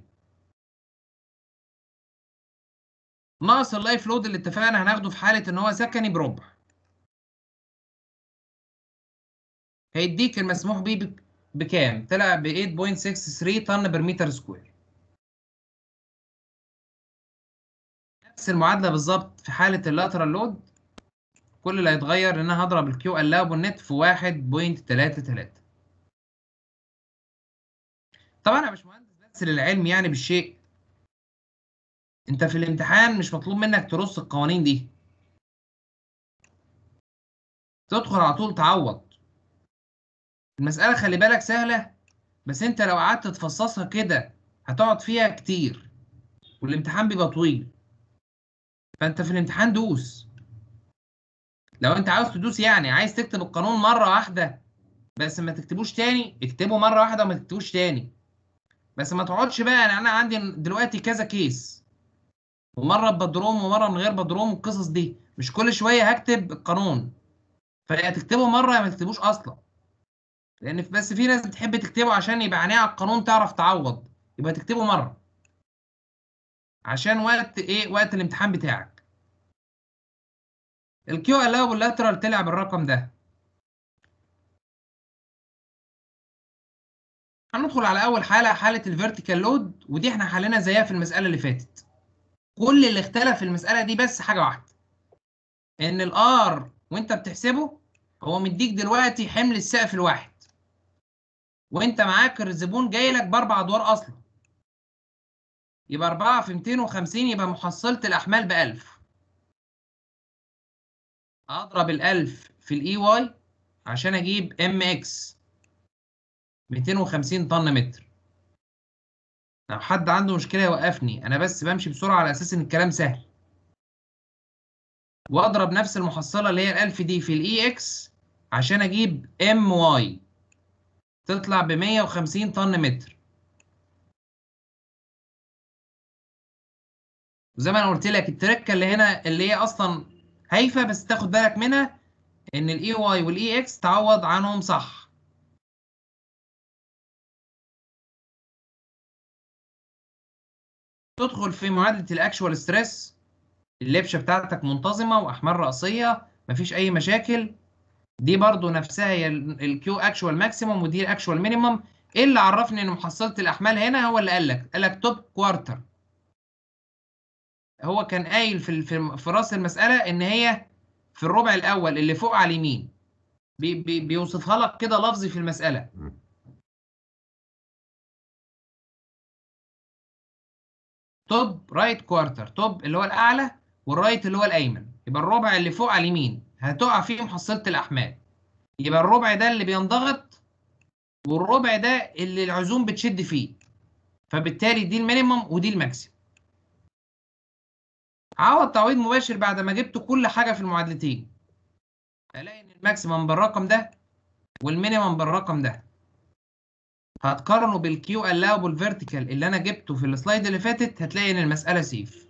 ناقص اللايف لود اللي اتفقنا هناخده في حالة إن هو سكني بربع هيديك المسموح بيه بك- بكام؟ طلع ب 8.63 طن بر متر سكوير. نفس المعادلة بالظبط في حالة اللاترال لود كل اللي هيتغير إن أنا هضرب الكيو allowable نت في 1.33 طبعا أنا مش مهندس بس للعلم يعني بالشيء أنت في الامتحان مش مطلوب منك ترص القوانين دي تدخل على طول تعوض المسألة خلي بالك سهلة بس انت لو قعدت تفصصها كده هتقعد فيها كتير والامتحان بيبقى طويل فانت في الامتحان دوس لو انت عاوز تدوس يعني عايز تكتب القانون مرة واحدة بس ما تكتبوش تاني اكتبه مرة واحدة وما تكتبوش تاني بس ما تقعدش بقى يعني انا عندي دلوقتي كذا كيس ومرة ببدروم ومرة من غير بدروم والقصص دي مش كل شوية هكتب القانون فيا تكتبه مرة يا ما تكتبوش اصلا لان في- بس في ناس بتحب تكتبه عشان يبقى عينيها على القانون تعرف تعوض يبقى تكتبه مره عشان وقت ايه وقت الامتحان بتاعك الكيو allowable lateral طلع بالرقم ده هندخل على اول حاله حاله الفيرتيكال لود ودي احنا حلينا زيها في المساله اللي فاتت كل اللي اختلف في المساله دي بس حاجه واحده ان الار وانت بتحسبه هو مديك دلوقتي حمل السقف الواحد وانت معاك الزبون جاي لك باربع ادوار اصلا يبقى 4 في 250 يبقى محصلة الأحمال ب 1000 أضرب ال 1000 في الإي واي عشان أجيب إم إكس 250 طن متر لو حد عنده مشكلة يوقفني أنا بس بمشي بسرعة على أساس إن الكلام سهل وأضرب نفس المحصلة اللي هي ال 1000 دي في الإي إكس عشان أجيب إم واي تطلع ب 150 طن متر زي ما انا قلت لك التركه اللي هنا اللي هي اصلا هايفه بس تاخد بالك منها ان الاي واي والاي اكس تعوض عنهم صح تدخل في معادله الاكشوال ستريس اللبشه بتاعتك منتظمه واحمال راسيه مفيش اي مشاكل دي برضو نفسها هي الكيو اكشوال ماكسيموم ودي الاكشوال مينيمم ايه اللي عرفني ان محصله الاحمال هنا هو اللي قال لك قال لك توب كوارتر هو كان قايل في في في راس المساله ان هي في الربع الاول اللي فوق على اليمين بي بي بيوصفها لك كده لفظي في المساله توب رايت كوارتر توب اللي هو الاعلى والرايت اللي هو الايمن يبقى الربع اللي فوق على اليمين هتقع فيه محصله الاحمال يبقى الربع ده اللي بينضغط والربع ده اللي العزوم بتشد فيه فبالتالي دي المينيمم ودي الماكسيمم عوض تعويض مباشر بعد ما جبت كل حاجه في المعادلتين الاقي ان الماكسيمم بالرقم ده والمينيمم بالرقم ده هتقارنه بالكيو allowable فيرتيكال اللي انا جبته في السلايد اللي فاتت هتلاقي ان المساله سيف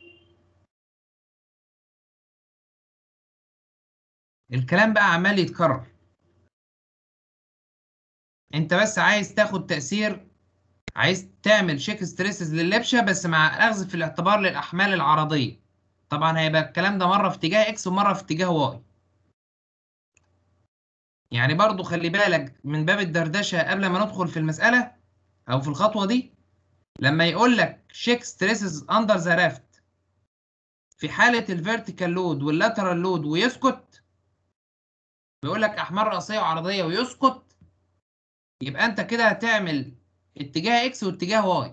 الكلام بقى عمال يتكرر انت بس عايز تاخد تأثير عايز تعمل شيك ستريسز لللبشة بس مع اخذ في الاعتبار للاحمال العرضية طبعا هيبقى الكلام ده مرة في اتجاه اكس ومرة في اتجاه واي يعني برضو خلي بالك من باب الدردشة قبل ما ندخل في المسألة او في الخطوة دي لما يقول لك شيك ستريسز اندر ذا رافت في حالة الفيرتيكال لود واللاترال لود ويسكت بيقول لك احمال رأسية وعرضية ويسكت يبقى انت كده هتعمل اتجاه اكس واتجاه واي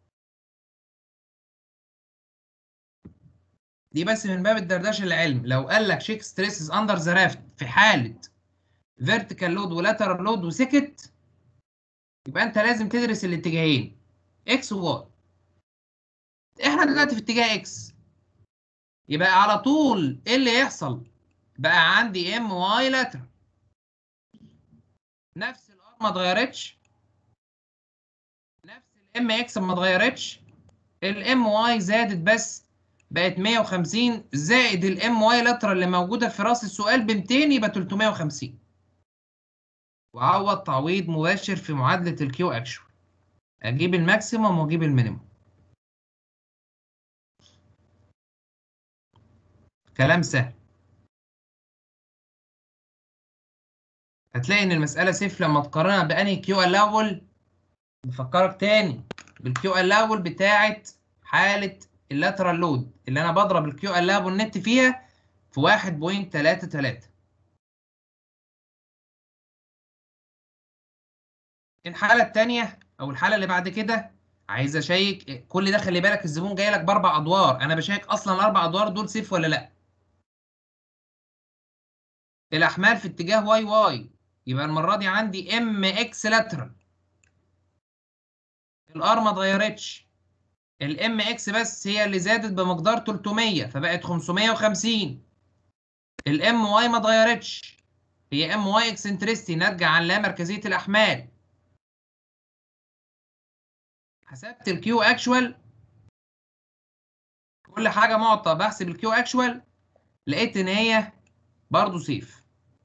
دي بس من باب الدردشه العلم لو قال لك شيك ستريسز اندر ذا رافت في حاله فيرتيكال لود ولاترال لود وسكت يبقى انت لازم تدرس الاتجاهين اكس وواي احنا دلوقتي في اتجاه اكس يبقى على طول ايه اللي يحصل بقى عندي ام واي لاترال نفس الار ما اتغيرتش نفس الام اكس ما اتغيرتش الام واي زادت بس بقت 150 زائد الام واي لاترال اللي موجوده في راس السؤال ب 200 يبقى 350 وعوض تعويض مباشر في معادله الكيو اكشوال اجيب الماكسيموم واجيب المينيموم كلام سهل هتلاقي ان المساله سيف لما تقارنها بانهي كيو الاول بفكرك تاني بالكيو الاول بتاعه حاله اللاترال لود اللي انا بضرب الكيو الاول نت فيها في 1.33 الحاله الثانيه او الحاله اللي بعد كده عايز اشيك كل ده خلي بالك الزبون جاي لك باربع ادوار انا بشيك اصلا الاربع ادوار دول سيف ولا لا الاحمال في اتجاه واي واي يبقى المره دي عندي ام اكس لاترال الار ما اتغيرتش الام اكس بس هي اللي زادت بمقدار 300 فبقت 550 الام واي ما اتغيرتش هي ام واي اكسنتريستي ناتجه عن لا مركزيه الاحمال حسبت الكيو اكشوال كل حاجه معطى بحسب الكيو اكشوال لقيت ان هي برضه سيف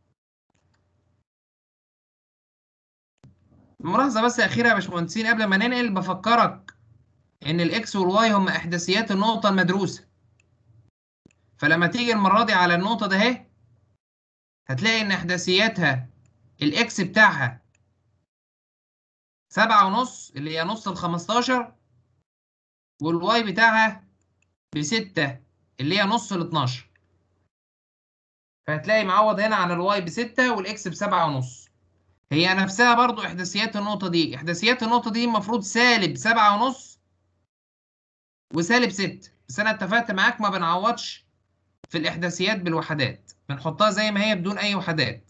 ملاحظه بس اخيره يا باشمهندسين قبل ما ننقل بفكرك ان الاكس والواي هم احداثيات النقطه المدروسه فلما تيجي المره دي على النقطه ده اهي هتلاقي ان احداثياتها الاكس بتاعها سبعة ونص اللي هي نص ال 15 والواي بتاعها بستة اللي هي نص ال 12 فهتلاقي معوض هنا على الواي بستة والاكس بسبعة ونص هي نفسها برضو احداثيات النقطة دي احداثيات النقطة دي المفروض سالب سبعة ونص وسالب ستة بس انا اتفقت معاك ما بنعوضش في الاحداثيات بالوحدات بنحطها زي ما هي بدون اي وحدات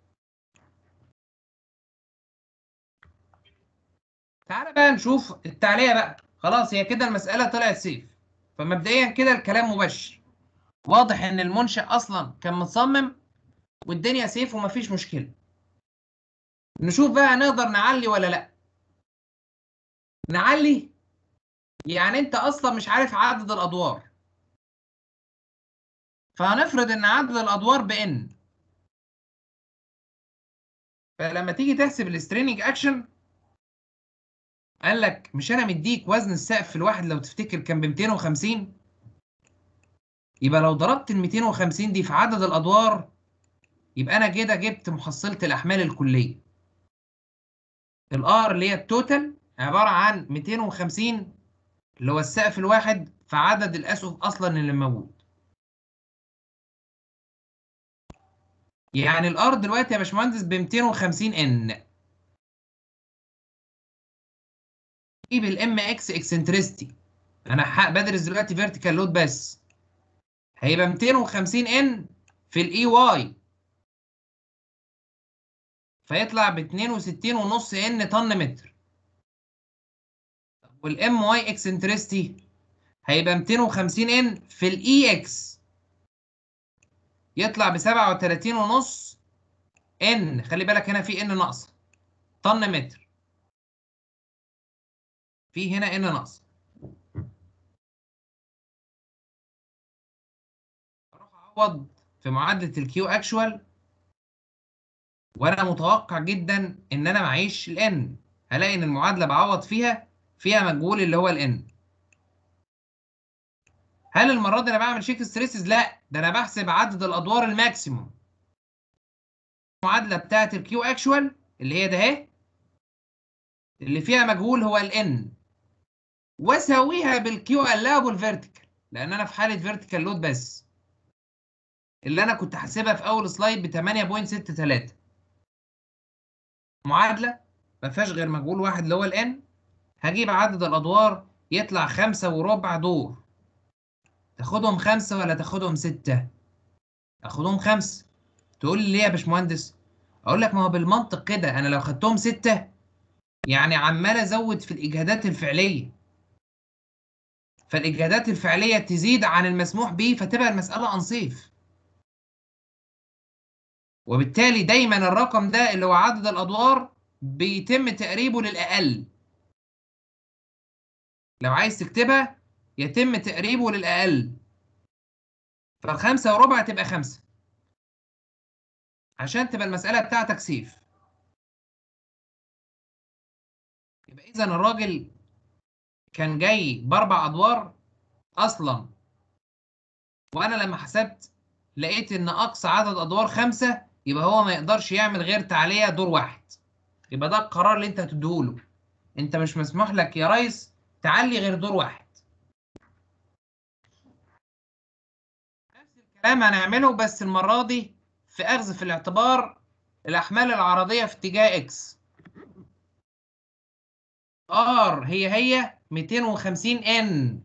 تعالى بقى نشوف التعليق بقى خلاص هي كده المسألة طلعت سيف فمبدئيا كده الكلام مبشر واضح ان المنشأ اصلا كان متصمم والدنيا سيف ومفيش مشكلة نشوف بقى نقدر نعلي ولا لا نعلي يعني انت اصلا مش عارف عدد الادوار فهنفرض ان عدد الادوار بان فلما تيجي تحسب الستريننج اكشن قال لك مش انا مديك وزن السقف في الواحد لو تفتكر كان ب 250 يبقى لو ضربت ال 250 دي في عدد الادوار يبقى انا كده جبت محصله الاحمال الكليه الار اللي هي التوتال عباره عن 250 اللي هو السقف الواحد في عدد الاسقف اصلا اللي موجود يعني الار دلوقتي يا باشمهندس ب 250 ان جيب الام اكس اكسنترستي انا ح- بدرس دلوقتي فيرتيكال لود بس هيبقى 250 ان في الاي واي فيطلع ب 62 ونص ان طن متر والام واي اكسنترستي هيبقى 250 ان في الاي اكس يطلع ب 37 ونص ان خلي بالك هنا في ان ناقصه طن متر في هنا ان ناقصه اروح اعوض في معادله الكيو اكشوال وانا متوقع جدا ان انا معيش الان هلاقي ان المعادله بعوض فيها فيها مجهول اللي هو الان هل المره دي انا بعمل شيك ستريسز لا ده انا بحسب عدد الادوار الماكسيموم المعادله بتاعه الكيو اكشوال اللي هي ده اهي اللي فيها مجهول هو الان واساويها بالكيو allowable فيرتيكال لان انا في حاله فيرتيكال لود بس اللي انا كنت حاسبها في اول سلايد ب 8.63 معادله ما فيهاش غير مجهول واحد اللي هو الان هجيب عدد الادوار يطلع خمسة وربع دور تاخدهم خمسة ولا تاخدهم ستة اخدهم خمسة تقول لي ليه يا باشمهندس اقول لك ما هو بالمنطق كده انا لو خدتهم ستة يعني عمال ازود في الاجهادات الفعليه فالاجهادات الفعليه تزيد عن المسموح به فتبقى المساله انصيف وبالتالي دايما الرقم ده اللي هو عدد الادوار بيتم تقريبه للاقل لو عايز تكتبها يتم تقريبه للاقل فالخمسة وربع تبقى خمسة عشان تبقى المسألة بتاعتك سيف يبقى إذا الراجل كان جاي بأربع أدوار أصلا وأنا لما حسبت لقيت إن أقصى عدد أدوار خمسة يبقى هو ما يقدرش يعمل غير تعلية دور واحد يبقى ده القرار اللي أنت هتديهوله أنت مش مسموح لك يا ريس تعلي غير دور واحد نفس الكلام هنعمله بس المرة دي في أخذ في الاعتبار الأحمال العرضية في اتجاه إكس ار هي هي 250 ان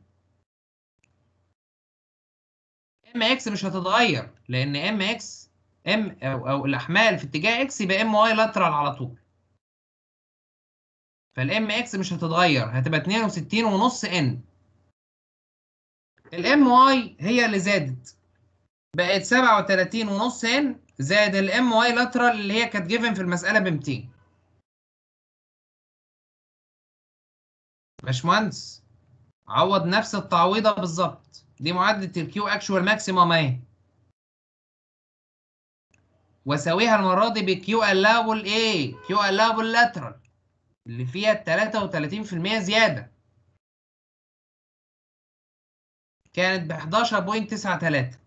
ام اكس مش هتتغير لان ام اكس ام او, أو الاحمال في اتجاه اكس يبقى ام واي لاترال على طول فالام اكس مش هتتغير هتبقى 62 ونص ان الام واي هي اللي زادت بقت 37 ونص ان زائد الام واي لاترال اللي هي كانت جيفن في المساله ب 200 باشمهندس عوض نفس التعويضه بالظبط دي معادله الكيو اكشوال ماكسيمم اهي واساويها المره دي بكيو allowable ايه كيو allowable lateral اللي فيها 33% زياده كانت ب 11.93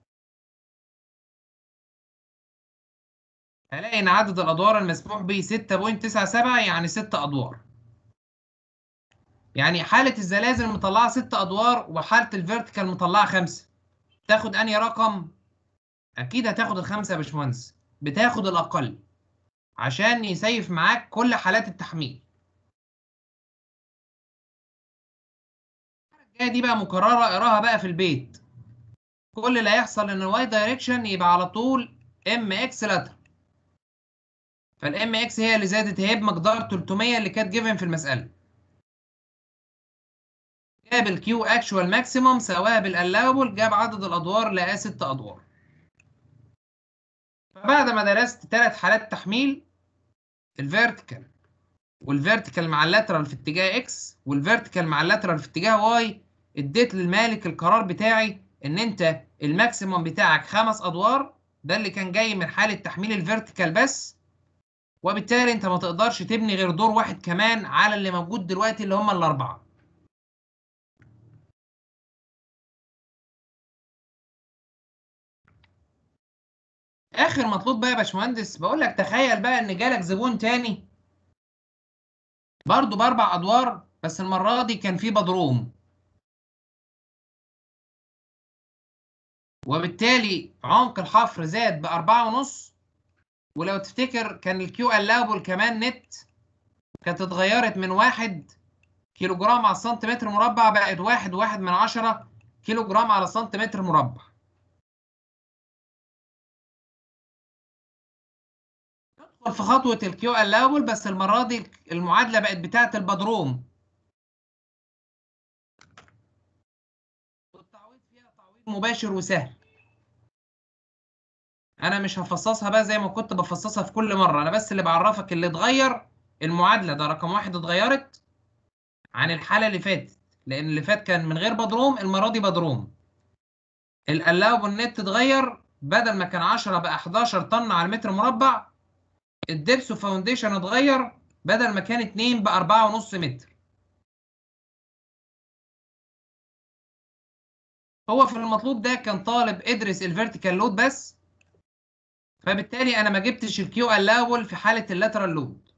هلاقي ان عدد الادوار المسموح به 6.97 يعني 6 ادوار يعني حالة الزلازل مطلعة ست أدوار وحالة الفيرتيكال مطلعة خمسة تاخد أنهي رقم؟ أكيد هتاخد الخمسة يا باشمهندس بتاخد الأقل عشان يسيف معاك كل حالات التحميل الجاية دي بقى مكررة اقراها بقى في البيت كل اللي هيحصل إن الواي دايركشن يبقى على طول ام اكس لاتر فالام اكس هي اللي زادت هي بمقدار 300 اللي كانت جيفن في المسألة جاب الكيو اكشوال ماكسيموم سواها بالالاوبل جاب عدد الادوار لقاه ست ادوار فبعد ما درست ثلاث حالات تحميل الفيرتيكال والفيرتيكال مع اللاترال في اتجاه اكس والفيرتيكال مع اللاترال في اتجاه واي اديت للمالك القرار بتاعي ان انت الماكسيموم بتاعك خمس ادوار ده اللي كان جاي من حاله تحميل الفيرتيكال بس وبالتالي انت ما تقدرش تبني غير دور واحد كمان على اللي موجود دلوقتي اللي هم الاربعه اخر مطلوب بقى يا باشمهندس بقول لك تخيل بقى ان جالك زبون تاني برضو باربع ادوار بس المره دي كان في بدروم وبالتالي عمق الحفر زاد بأربعة ونص ولو تفتكر كان الكيو allowable كمان نت كانت اتغيرت من واحد كيلو جرام على السنتيمتر مربع بقت واحد واحد من عشرة كيلو جرام على سنتيمتر مربع ندخل في خطوة الكيو allowable بس المرة دي المعادلة بقت بتاعة البدروم والتعويض فيها تعويض مباشر وسهل انا مش هفصصها بقى زي ما كنت بفصصها في كل مرة انا بس اللي بعرفك اللي اتغير المعادلة ده رقم واحد اتغيرت عن الحالة اللي فاتت لان اللي فات كان من غير بدروم المرة دي بدروم القلاوب النت اتغير بدل ما كان 10 بقى 11 طن على المتر مربع الدبسو فاونديشن اتغير بدل ما كان 2 بقى 4.5 متر هو في المطلوب ده كان طالب ادرس الفيرتيكال لود بس فبالتالي انا ما جبتش الكيو الاول في حاله اللاترال لود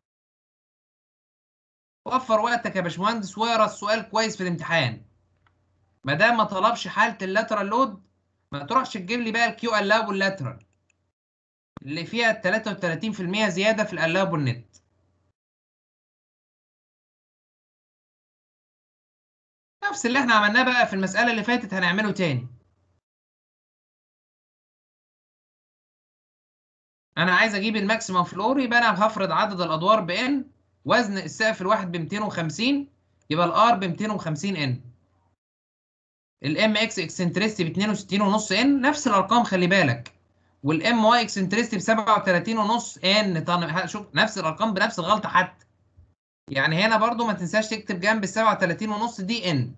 وفر وقتك يا باشمهندس واقرا السؤال كويس في الامتحان ما دام ما طلبش حاله اللاترال لود ما تروحش تجيب لي بقى الكيو الاول لاترال اللي فيها 33% زياده في الالاوبل نت نفس اللي احنا عملناه بقى في المساله اللي فاتت هنعمله تاني انا عايز اجيب الماكسيمم فلور يبقى انا هفرض عدد الادوار بان وزن السقف الواحد ب 250 يبقى الار ب 250 ان الام اكس اكسنتريستي ب 62 ونص ان نفس الارقام خلي بالك والام واي اكسنتريستي ب 37 ونص ان طن شوف نفس الارقام بنفس الغلطه حتى يعني هنا برضو ما تنساش تكتب جنب ال 37 ونص دي ان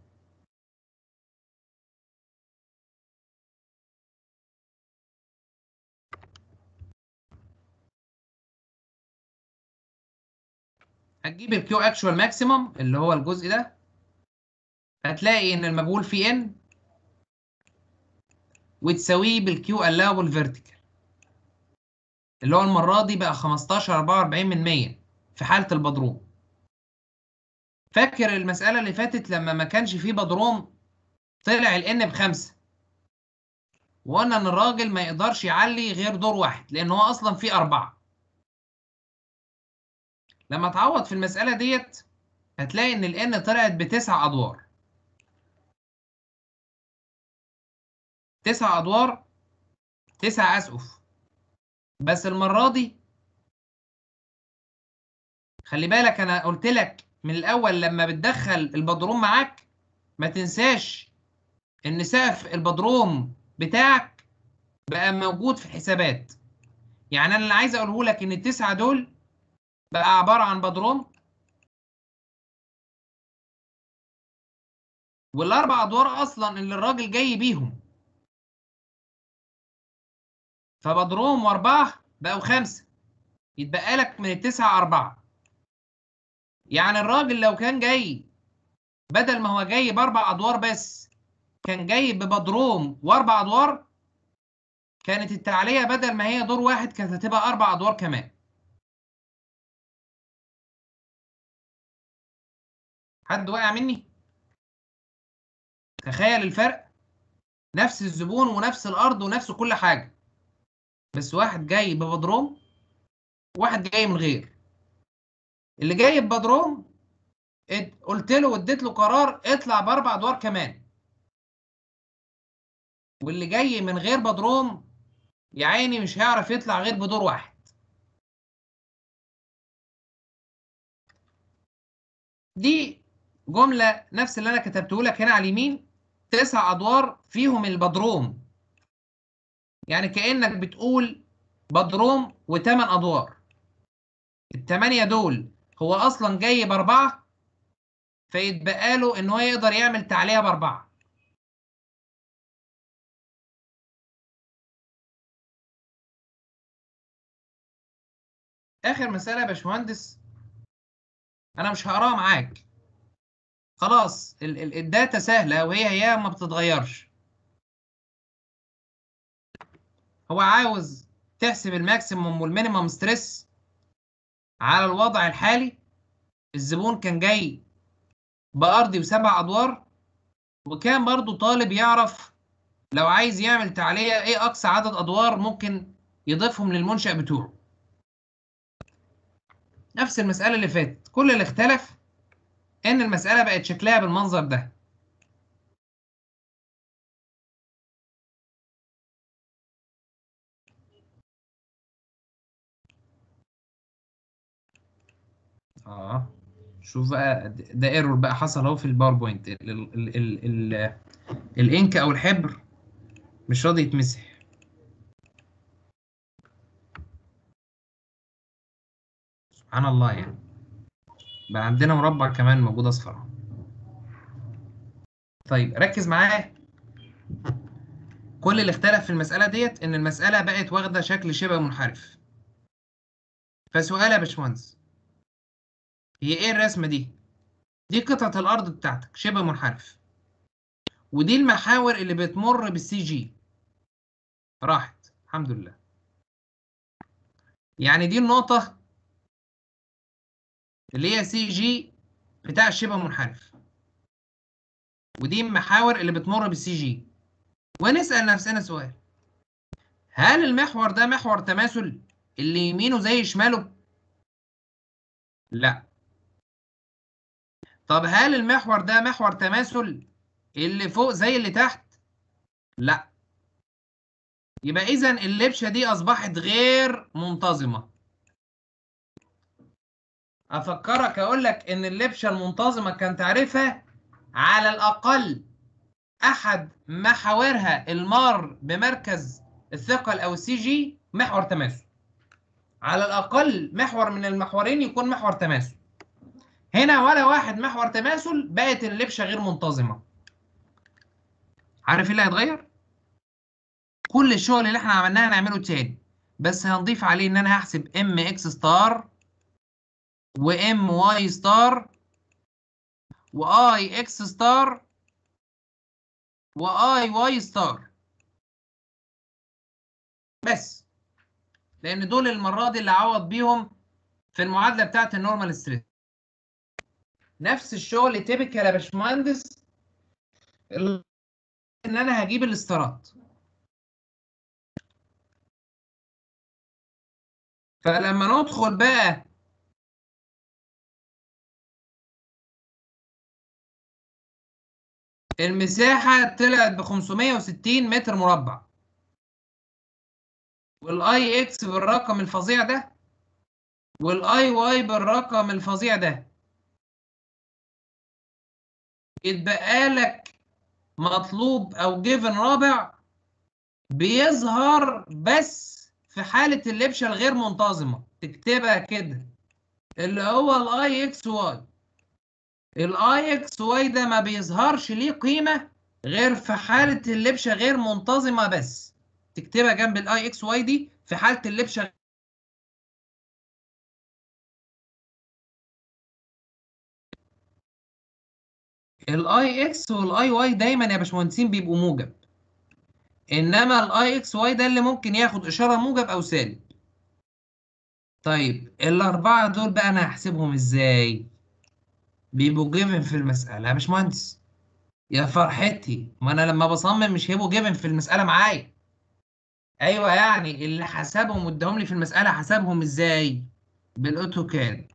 هتجيب الكيو اكشوال ماكسيمم اللي هو الجزء ده هتلاقي ان المجهول فيه ان وتساويه بالكيو allowable فيرتيكال اللي هو المره دي بقى 15 44 من 100 في حاله البدروم فاكر المساله اللي فاتت لما ما كانش فيه بدروم طلع الان بخمسة وقلنا ان الراجل ما يقدرش يعلي غير دور واحد لان هو اصلا فيه اربعه لما تعوض في المساله ديت هتلاقي ان الان طلعت بتسع ادوار تسع ادوار تسع اسقف بس المره دي خلي بالك انا قلت لك من الاول لما بتدخل البدروم معاك ما تنساش ان سقف البدروم بتاعك بقى موجود في الحسابات يعني انا اللي عايز اقوله لك ان التسعه دول بقى عباره عن بدروم والاربع ادوار اصلا اللي الراجل جاي بيهم فبدروم واربعه بقوا خمسه يتبقى لك من التسعه اربعه يعني الراجل لو كان جاي بدل ما هو جاي باربع ادوار بس كان جاي ببدروم واربع ادوار كانت التعلية بدل ما هي دور واحد كانت هتبقى اربع ادوار كمان حد واقع مني تخيل الفرق نفس الزبون ونفس الارض ونفس كل حاجة بس واحد جاي ببدروم واحد جاي من غير اللي جاي ببدروم قلت له واديت له قرار اطلع باربع ادوار كمان واللي جاي من غير بدروم يا عيني مش هيعرف يطلع غير بدور واحد دي جملة نفس اللي أنا كتبته لك هنا على اليمين تسع أدوار فيهم البدروم يعني كأنك بتقول بدروم وثمان أدوار الثمانية دول هو أصلا جاي بأربعة فيتبقى له إن هو يقدر يعمل تعلية بأربعة اخر مساله يا باشمهندس انا مش هقراها معاك خلاص ال ال الداتا سهله وهي هي ما بتتغيرش هو عاوز تحسب الماكسيموم والمينيمم ستريس على الوضع الحالي الزبون كان جاي بأرضي وسبع أدوار وكان برضو طالب يعرف لو عايز يعمل تعلية إيه أقصى عدد أدوار ممكن يضيفهم للمنشأ بتوعه نفس المسألة اللي فاتت كل اللي اختلف إن المسألة بقت شكلها بالمنظر ده اه شوف بقى ده ايرور بقى حصل اهو في الباوربوينت ال ال ال ال الانك او الحبر مش راضي يتمسح سبحان الله يعني بقى عندنا مربع كمان موجود اصفر أهو. طيب ركز معايا كل اللي اختلف في المسألة ديت إن المسألة بقت واخدة شكل شبه منحرف فسؤال يا باشمهندس هي ايه الرسمة دي؟ دي قطعة الأرض بتاعتك شبه منحرف ودي المحاور اللي بتمر بالسي جي راحت الحمد لله يعني دي النقطة اللي هي سي جي بتاع الشبه منحرف ودي المحاور اللي بتمر بالسي جي ونسأل نفسنا سؤال هل المحور ده محور تماثل اللي يمينه زي شماله؟ لا طب هل المحور ده محور تماثل اللي فوق زي اللي تحت؟ لا يبقى إذا اللبشة دي أصبحت غير منتظمة أفكرك أقول لك إن اللبشة المنتظمة كان تعرفها على الأقل أحد محاورها المار بمركز الثقل أو السي جي محور تماثل على الأقل محور من المحورين يكون محور تماثل هنا ولا واحد محور تماثل بقت اللبشة غير منتظمة عارف ايه اللي هيتغير؟ كل الشغل اللي احنا عملناه هنعمله تاني بس هنضيف عليه ان انا هحسب ام اكس ستار وام واي ستار واي اكس ستار واي واي ستار بس لان دول المره دي اللي اعوض بيهم في المعادله بتاعت النورمال ستريس نفس الشغل تيبيكال يا باشمهندس ال- ان انا هجيب الاستارات فلما ندخل بقى المساحة طلعت ب 560 متر مربع والاي اكس بالرقم الفظيع ده والاي واي بالرقم الفظيع ده يتبقى لك مطلوب او جيفن رابع بيظهر بس في حالة اللبشة الغير منتظمة تكتبها كده اللي هو الاي اكس واي الاي اكس واي ده ما بيظهرش ليه قيمة غير في حالة اللبشة غير منتظمة بس تكتبها جنب الاي اكس واي دي في حالة اللبشة الاي اكس والاي واي دايما يا باشمهندسين بيبقوا موجب انما الاي اكس واي ده اللي ممكن ياخد اشاره موجب او سالب طيب الاربعه دول بقى انا هحسبهم ازاي بيبقوا جيفن في المساله يا باشمهندس يا فرحتي ما انا لما بصمم مش هيبقوا جيفن في المساله معايا ايوه يعني اللي حسبهم واداهم لي في المساله حسبهم ازاي بالاوتوكاد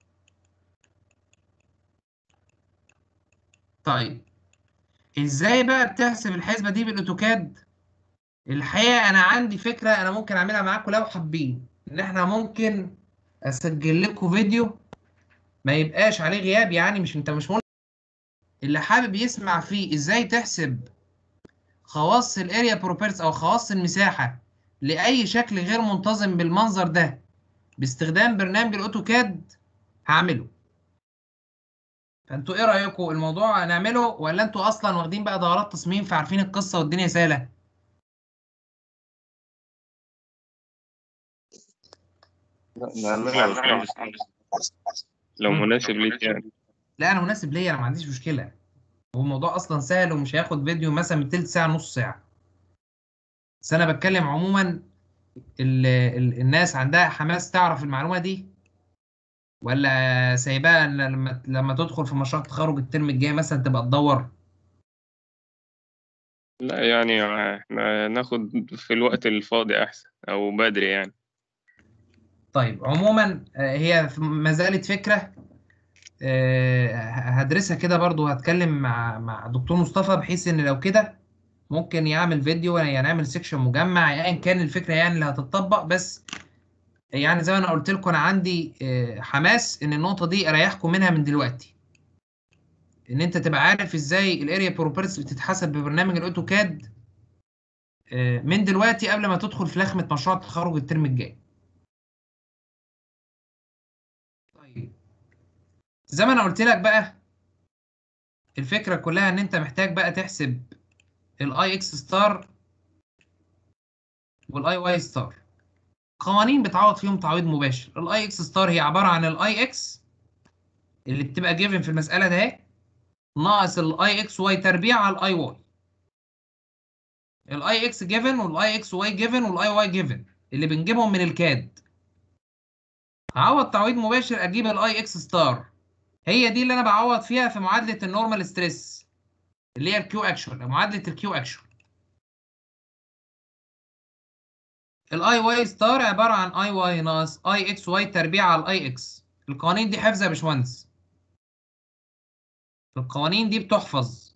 طيب ازاي بقى بتحسب الحسبه دي بالاوتوكاد الحقيقه انا عندي فكره انا ممكن اعملها معاكم لو حابين ان احنا ممكن اسجل لكم فيديو ما يبقاش عليه غياب يعني مش انت مش مول... اللي حابب يسمع فيه ازاي تحسب خواص الاريا بروبرتيز او خواص المساحه لاي شكل غير منتظم بالمنظر ده باستخدام برنامج الاوتوكاد هعمله فانتوا ايه رايكم الموضوع هنعمله ولا انتوا اصلا واخدين بقى دورات تصميم فعارفين القصه والدنيا سهله لا نعملها يا باشمهندس لو مم. مناسب ليك يعني لا انا مناسب ليا انا ما عنديش مشكله هو الموضوع اصلا سهل ومش هياخد فيديو مثلا من تلت ساعه نص ساعه بس انا بتكلم عموما ال ال الناس عندها حماس تعرف المعلومه دي ولا سايباها إن لما لما تدخل في مشروع التخرج الترم الجاي مثلا تبقى تدور لا يعني احنا ناخد في الوقت الفاضي احسن او بدري يعني طيب عموما آه، هي ف- ما زالت فكرة آه، هدرسها كده برضو هتكلم مع مع دكتور مصطفى بحيث ان لو كده ممكن يعمل فيديو يعني نعمل سيكشن مجمع ايا كان الفكرة يعني اللي هتطبق بس يعني زي ما انا قلت لكم انا عندي آه، حماس ان النقطة دي اريحكم منها من دلوقتي ان انت تبقى عارف ازاي الاريا بروبرتيز بتتحسب ببرنامج الاوتوكاد آه، من دلوقتي قبل ما تدخل في لخمة مشروع التخرج الترم الجاي طيب زي ما انا قلت لك بقى الفكرة كلها ان انت محتاج بقى تحسب الاي اكس ستار والاي واي ستار قوانين بتعوض فيهم تعويض مباشر الاي اكس ستار هي عبارة عن الاي اكس اللي بتبقى جيفن في المسألة ده اهي، ناقص الاي اكس واي تربيع على الاي واي الاي اكس جيفن والاي اكس واي جيفن والاي واي جيفن اللي بنجيبهم من الكاد هعوض تعويض مباشر اجيب الاي اكس ستار هي دي اللي انا بعوض فيها في معادله النورمال ستريس اللي هي الكيو اكشوال معادله الكيو اكشوال الاي واي ستار عباره عن اي واي ناقص اي اكس واي تربيع على الاي اكس القوانين دي حفظها يا باشمهندس القوانين دي بتحفظ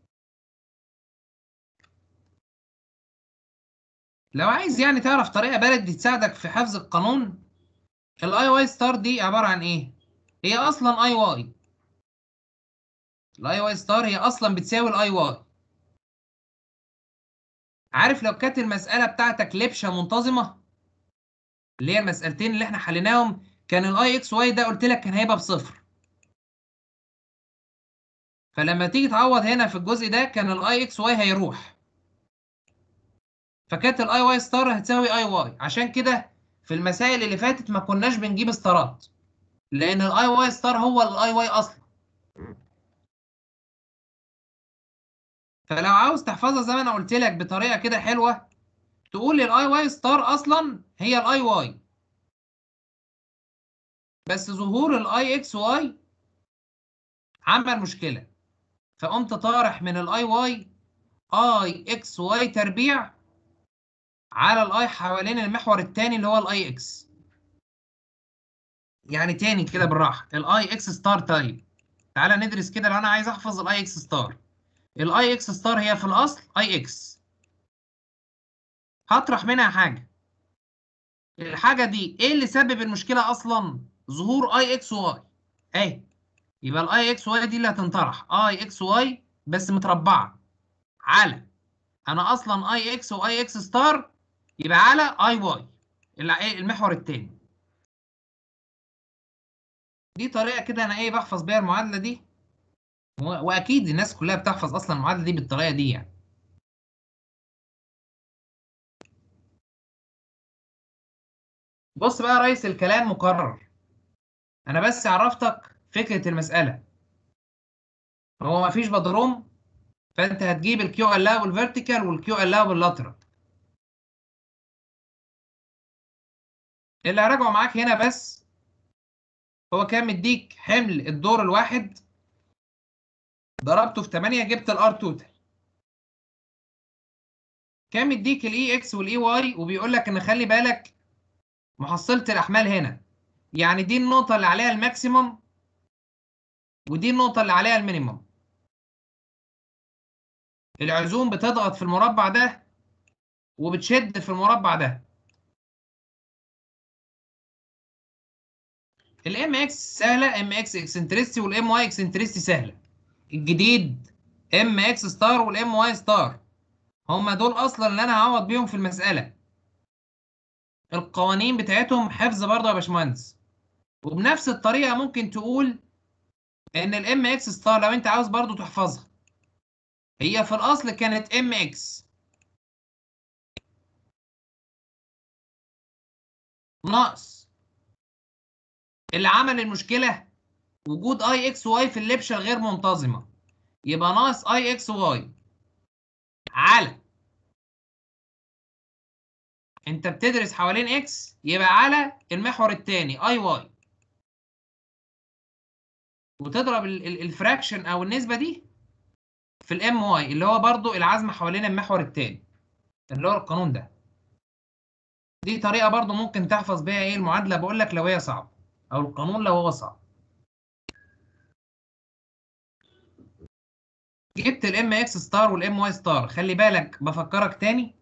لو عايز يعني تعرف طريقه بلدي تساعدك في حفظ القانون الاي واي ستار دي عباره عن ايه هي اصلا اي واي الاي واي ستار هي اصلا بتساوي الاي واي عارف لو كانت المساله بتاعتك لبشه منتظمه اللي هي المسالتين اللي احنا حليناهم كان الاي اكس واي ده قلت لك كان هيبقى بصفر فلما تيجي تعوض هنا في الجزء ده كان الاي اكس واي هيروح فكانت الاي واي ستار هتساوي اي واي عشان كده في المسائل اللي فاتت ما كناش بنجيب ستارات لان الاي واي ستار هو الاي واي اصلا فلو عاوز تحفظها زي ما انا قلت لك بطريقه كده حلوه تقول الاي واي ستار اصلا هي الاي واي بس ظهور الاي اكس واي عمل مشكله فقمت طارح من الاي واي اي اكس واي تربيع على الاي حوالين المحور الثاني اللي هو الاي اكس يعني تاني كده بالراحه الاي اكس ستار طيب تعالى ندرس كده لو انا عايز احفظ الاي اكس ستار الاي اكس ستار هي في الاصل اي اكس هطرح منها حاجه الحاجه دي ايه اللي سبب المشكله اصلا ظهور اي اكس واي اهي يبقى الاي اكس واي دي اللي هتنطرح اي اكس واي بس متربعه على انا اصلا اي اكس واي اكس ستار يبقى على اي واي المحور التاني دي طريقه كده انا ايه بحفظ بيها المعادله دي و- واكيد الناس كلها بتحفظ اصلا المعادله دي بالطريقه دي يعني بص بقى يا ريس الكلام مكرر انا بس عرفتك فكره المساله هو مفيش بدروم فانت هتجيب الكيو الاو الفيرتيكال والكيو الاو اللاترال اللي هراجعه معاك هنا بس هو كان مديك حمل الدور الواحد ضربته في 8 جبت الار توتال كان مديك الاي اكس والاي واي وبيقول لك ان خلي بالك محصله الاحمال هنا يعني دي النقطه اللي عليها الماكسيمم ودي النقطه اللي عليها المينيمم العزوم بتضغط في المربع ده وبتشد في المربع ده الام اكس سهله ام اكس اكسنتريستي والام واي اكسنتريستي سهله الجديد ام اكس ستار والام واي ستار هما دول اصلا اللي انا هعوض بيهم في المساله القوانين بتاعتهم حفظ برضه يا باشمهندس وبنفس الطريقه ممكن تقول ان الام اكس ستار لو انت عاوز برضه تحفظها هي في الاصل كانت ام اكس ناقص اللي عمل المشكله وجود اي اكس واي في اللبشه الغير منتظمه يبقى ناقص اي اكس واي على انت بتدرس حوالين اكس يبقى على المحور الثاني اي واي وتضرب ال- ال- الفراكشن او النسبه دي في الام واي اللي هو برضو العزم حوالين المحور التاني اللي هو القانون ده دي طريقه برضو ممكن تحفظ بيها ايه المعادله بقول لك لو هي صعبه او القانون لو هو صعب جبت الام اكس ستار والام واي ستار خلي بالك بفكرك تاني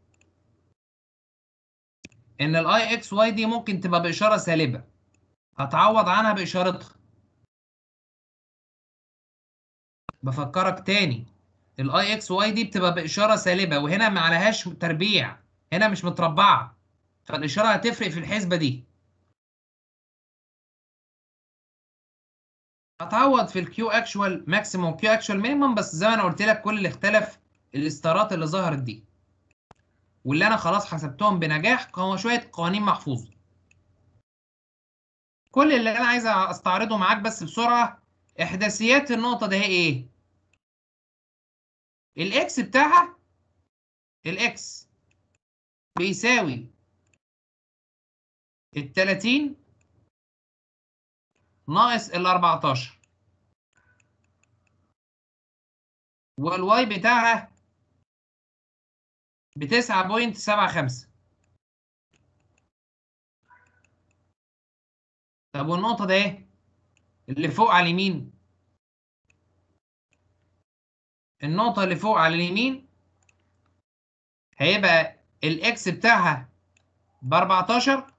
ان الاي اكس واي دي ممكن تبقى باشاره سالبه هتعوض عنها باشارتها بفكرك تاني الاي اكس واي دي بتبقى باشاره سالبه وهنا ما عليهاش تربيع هنا مش متربعه فالاشاره هتفرق في الحسبه دي هتعوض في الكيو اكشوال ماكسيموم كيو اكشوال مينيمم بس زي ما انا قلت لك كل اللي اختلف الاستارات اللي ظهرت دي واللي انا خلاص حسبتهم بنجاح هو شويه قوانين محفوظه كل اللي انا عايز استعرضه معاك بس بسرعه احداثيات النقطه ده هي ايه الاكس بتاعها الاكس بيساوي ال 30 ناقص ال 14 والواي بتاعها ب 9.75 طب والنقطة ده ايه؟ اللي فوق على اليمين النقطة اللي فوق على اليمين هيبقى الاكس بتاعها ب 14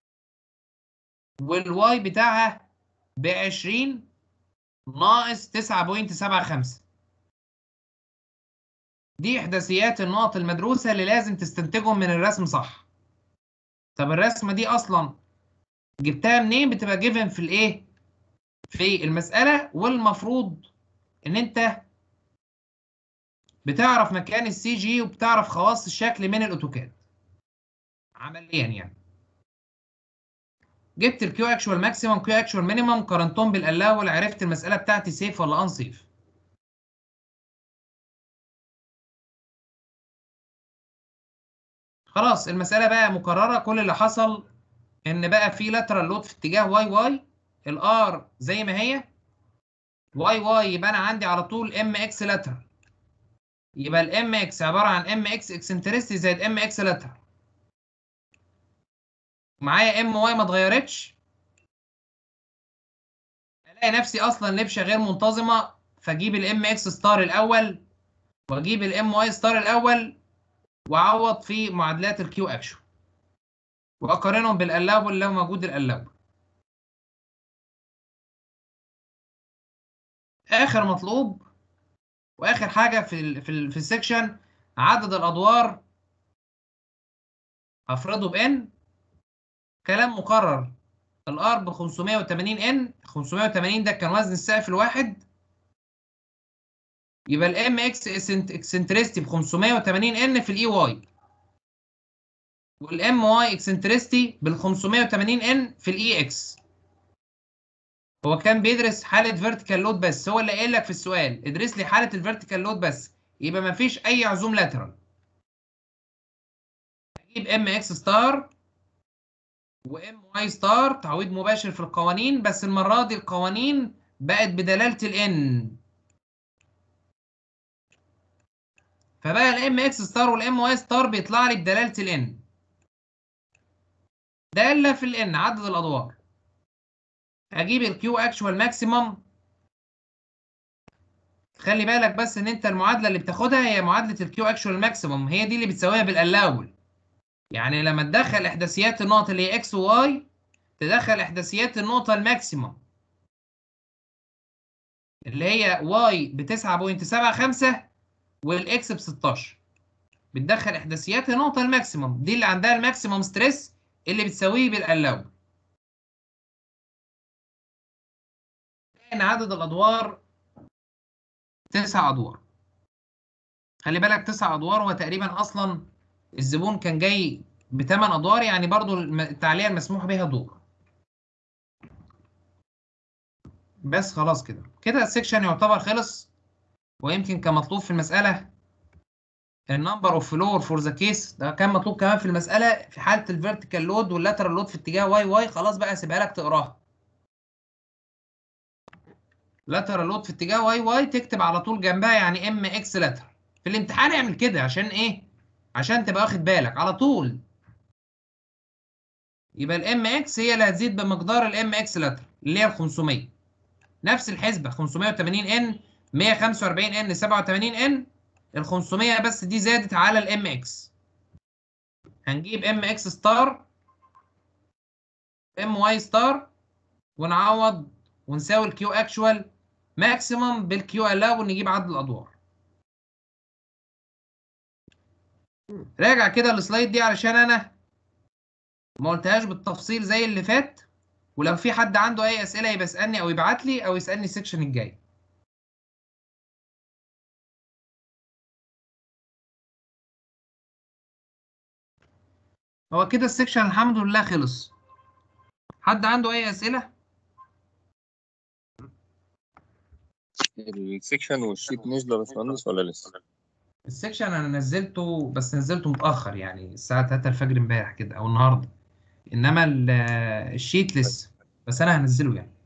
والواي بتاعها ب 20 ناقص 9.75 دي احداثيات النقط المدروسة اللي لازم تستنتجهم من الرسم صح طب الرسمة دي اصلا جبتها منين بتبقى جيفن في الايه في المسألة والمفروض ان انت بتعرف مكان السي جي وبتعرف خواص الشكل من الاوتوكاد عمليا يعني جبت الكيو اكشوال ماكسيمم كيو اكشوال مينيمم قارنتهم بالالاول عرفت المسألة بتاعتي سيف ولا انسيف خلاص المسألة بقى مكررة كل اللي حصل ان بقى في لاترال لود في اتجاه واي واي الار زي ما هي واي واي يبقى انا عندي على طول ام اكس لاترال يبقى الام اكس عباره عن ام اكس اكسنترستي زائد ام اكس لاترال معايا ام واي ما اتغيرتش الاقي نفسي اصلا لبشه غير منتظمه فاجيب الام اكس ستار الاول واجيب الام واي ستار الاول واعوض في معادلات الكيو اكشن واقارنهم بالالاول لو موجود الالاول اخر مطلوب واخر حاجه في ال في ال في السكشن عدد الادوار هفرضه بان كلام مقرر الار ب 580 ان 580 ده كان وزن السقف الواحد يبقى الام اكس اكسنترستي ب 580 ان في الاي واي والام واي اكسنترستي بال 580 ان في الاي اكس هو كان بيدرس حاله فيرتيكال لود بس هو اللي قايل لك في السؤال ادرس لي حاله الفيرتيكال لود بس يبقى ما فيش اي عزوم لاترال اجيب ام اكس ستار وام واي ستار تعويض مباشر في القوانين بس المره دي القوانين بقت بدلاله الان فبقى الام اكس ستار والام واي ستار بيطلع لي بدلاله الان داله في الان عدد الادوار اجيب الكيو اكشوال ماكسيمم خلي بالك بس ان انت المعادله اللي بتاخدها هي معادله الكيو اكشوال ماكسيمم هي دي اللي بتساويها بالالاول يعني لما تدخل احداثيات النقط اللي هي اكس وواي تدخل احداثيات النقطه الماكسيمم اللي هي واي ب 9.75 والاكس ب 16 بتدخل احداثيات النقطه الماكسيمم دي اللي عندها الماكسيمم ستريس اللي بتساويه بالالاول ان عدد الادوار تسع ادوار خلي بالك تسع ادوار هو تقريبا اصلا الزبون كان جاي بثمان ادوار يعني برضو التعلية المسموح بها دور بس خلاص كده كده السكشن يعتبر خلص ويمكن كان مطلوب في المسألة النمبر اوف فلور فور ذا كيس ده كان مطلوب كمان في المسألة في حالة الفيرتيكال لود واللاترال لود في اتجاه واي واي خلاص بقى سيبها لك تقراها لاترال لود في اتجاه واي واي تكتب على طول جنبها يعني ام اكس لاترال في الامتحان اعمل كده عشان ايه عشان تبقى واخد بالك على طول يبقى الام اكس هي اللي هتزيد بمقدار الام اكس لاترال اللي هي ال 500 نفس الحسبه 580 ان 145 ان 87 ان ال 500 بس دي زادت على الام اكس هنجيب ام اكس ستار ام واي ستار ونعوض ونساوي الكيو اكشوال ماكسيمم بالكيو الاو ونجيب عدد الادوار راجع كده السلايد دي علشان انا ما قلتهاش بالتفصيل زي اللي فات ولو في حد عنده اي اسئله يبقى يسالني او يبعت لي او يسالني السكشن الجاي هو كده السكشن الحمد لله خلص حد عنده اي اسئله السكشن والشيت نزلوا يا باشمهندس ولا لسه؟ السكشن انا نزلته بس نزلته متاخر يعني الساعه 3 الفجر امبارح كده او النهارده انما ال- الشيت لسه بس انا هنزله يعني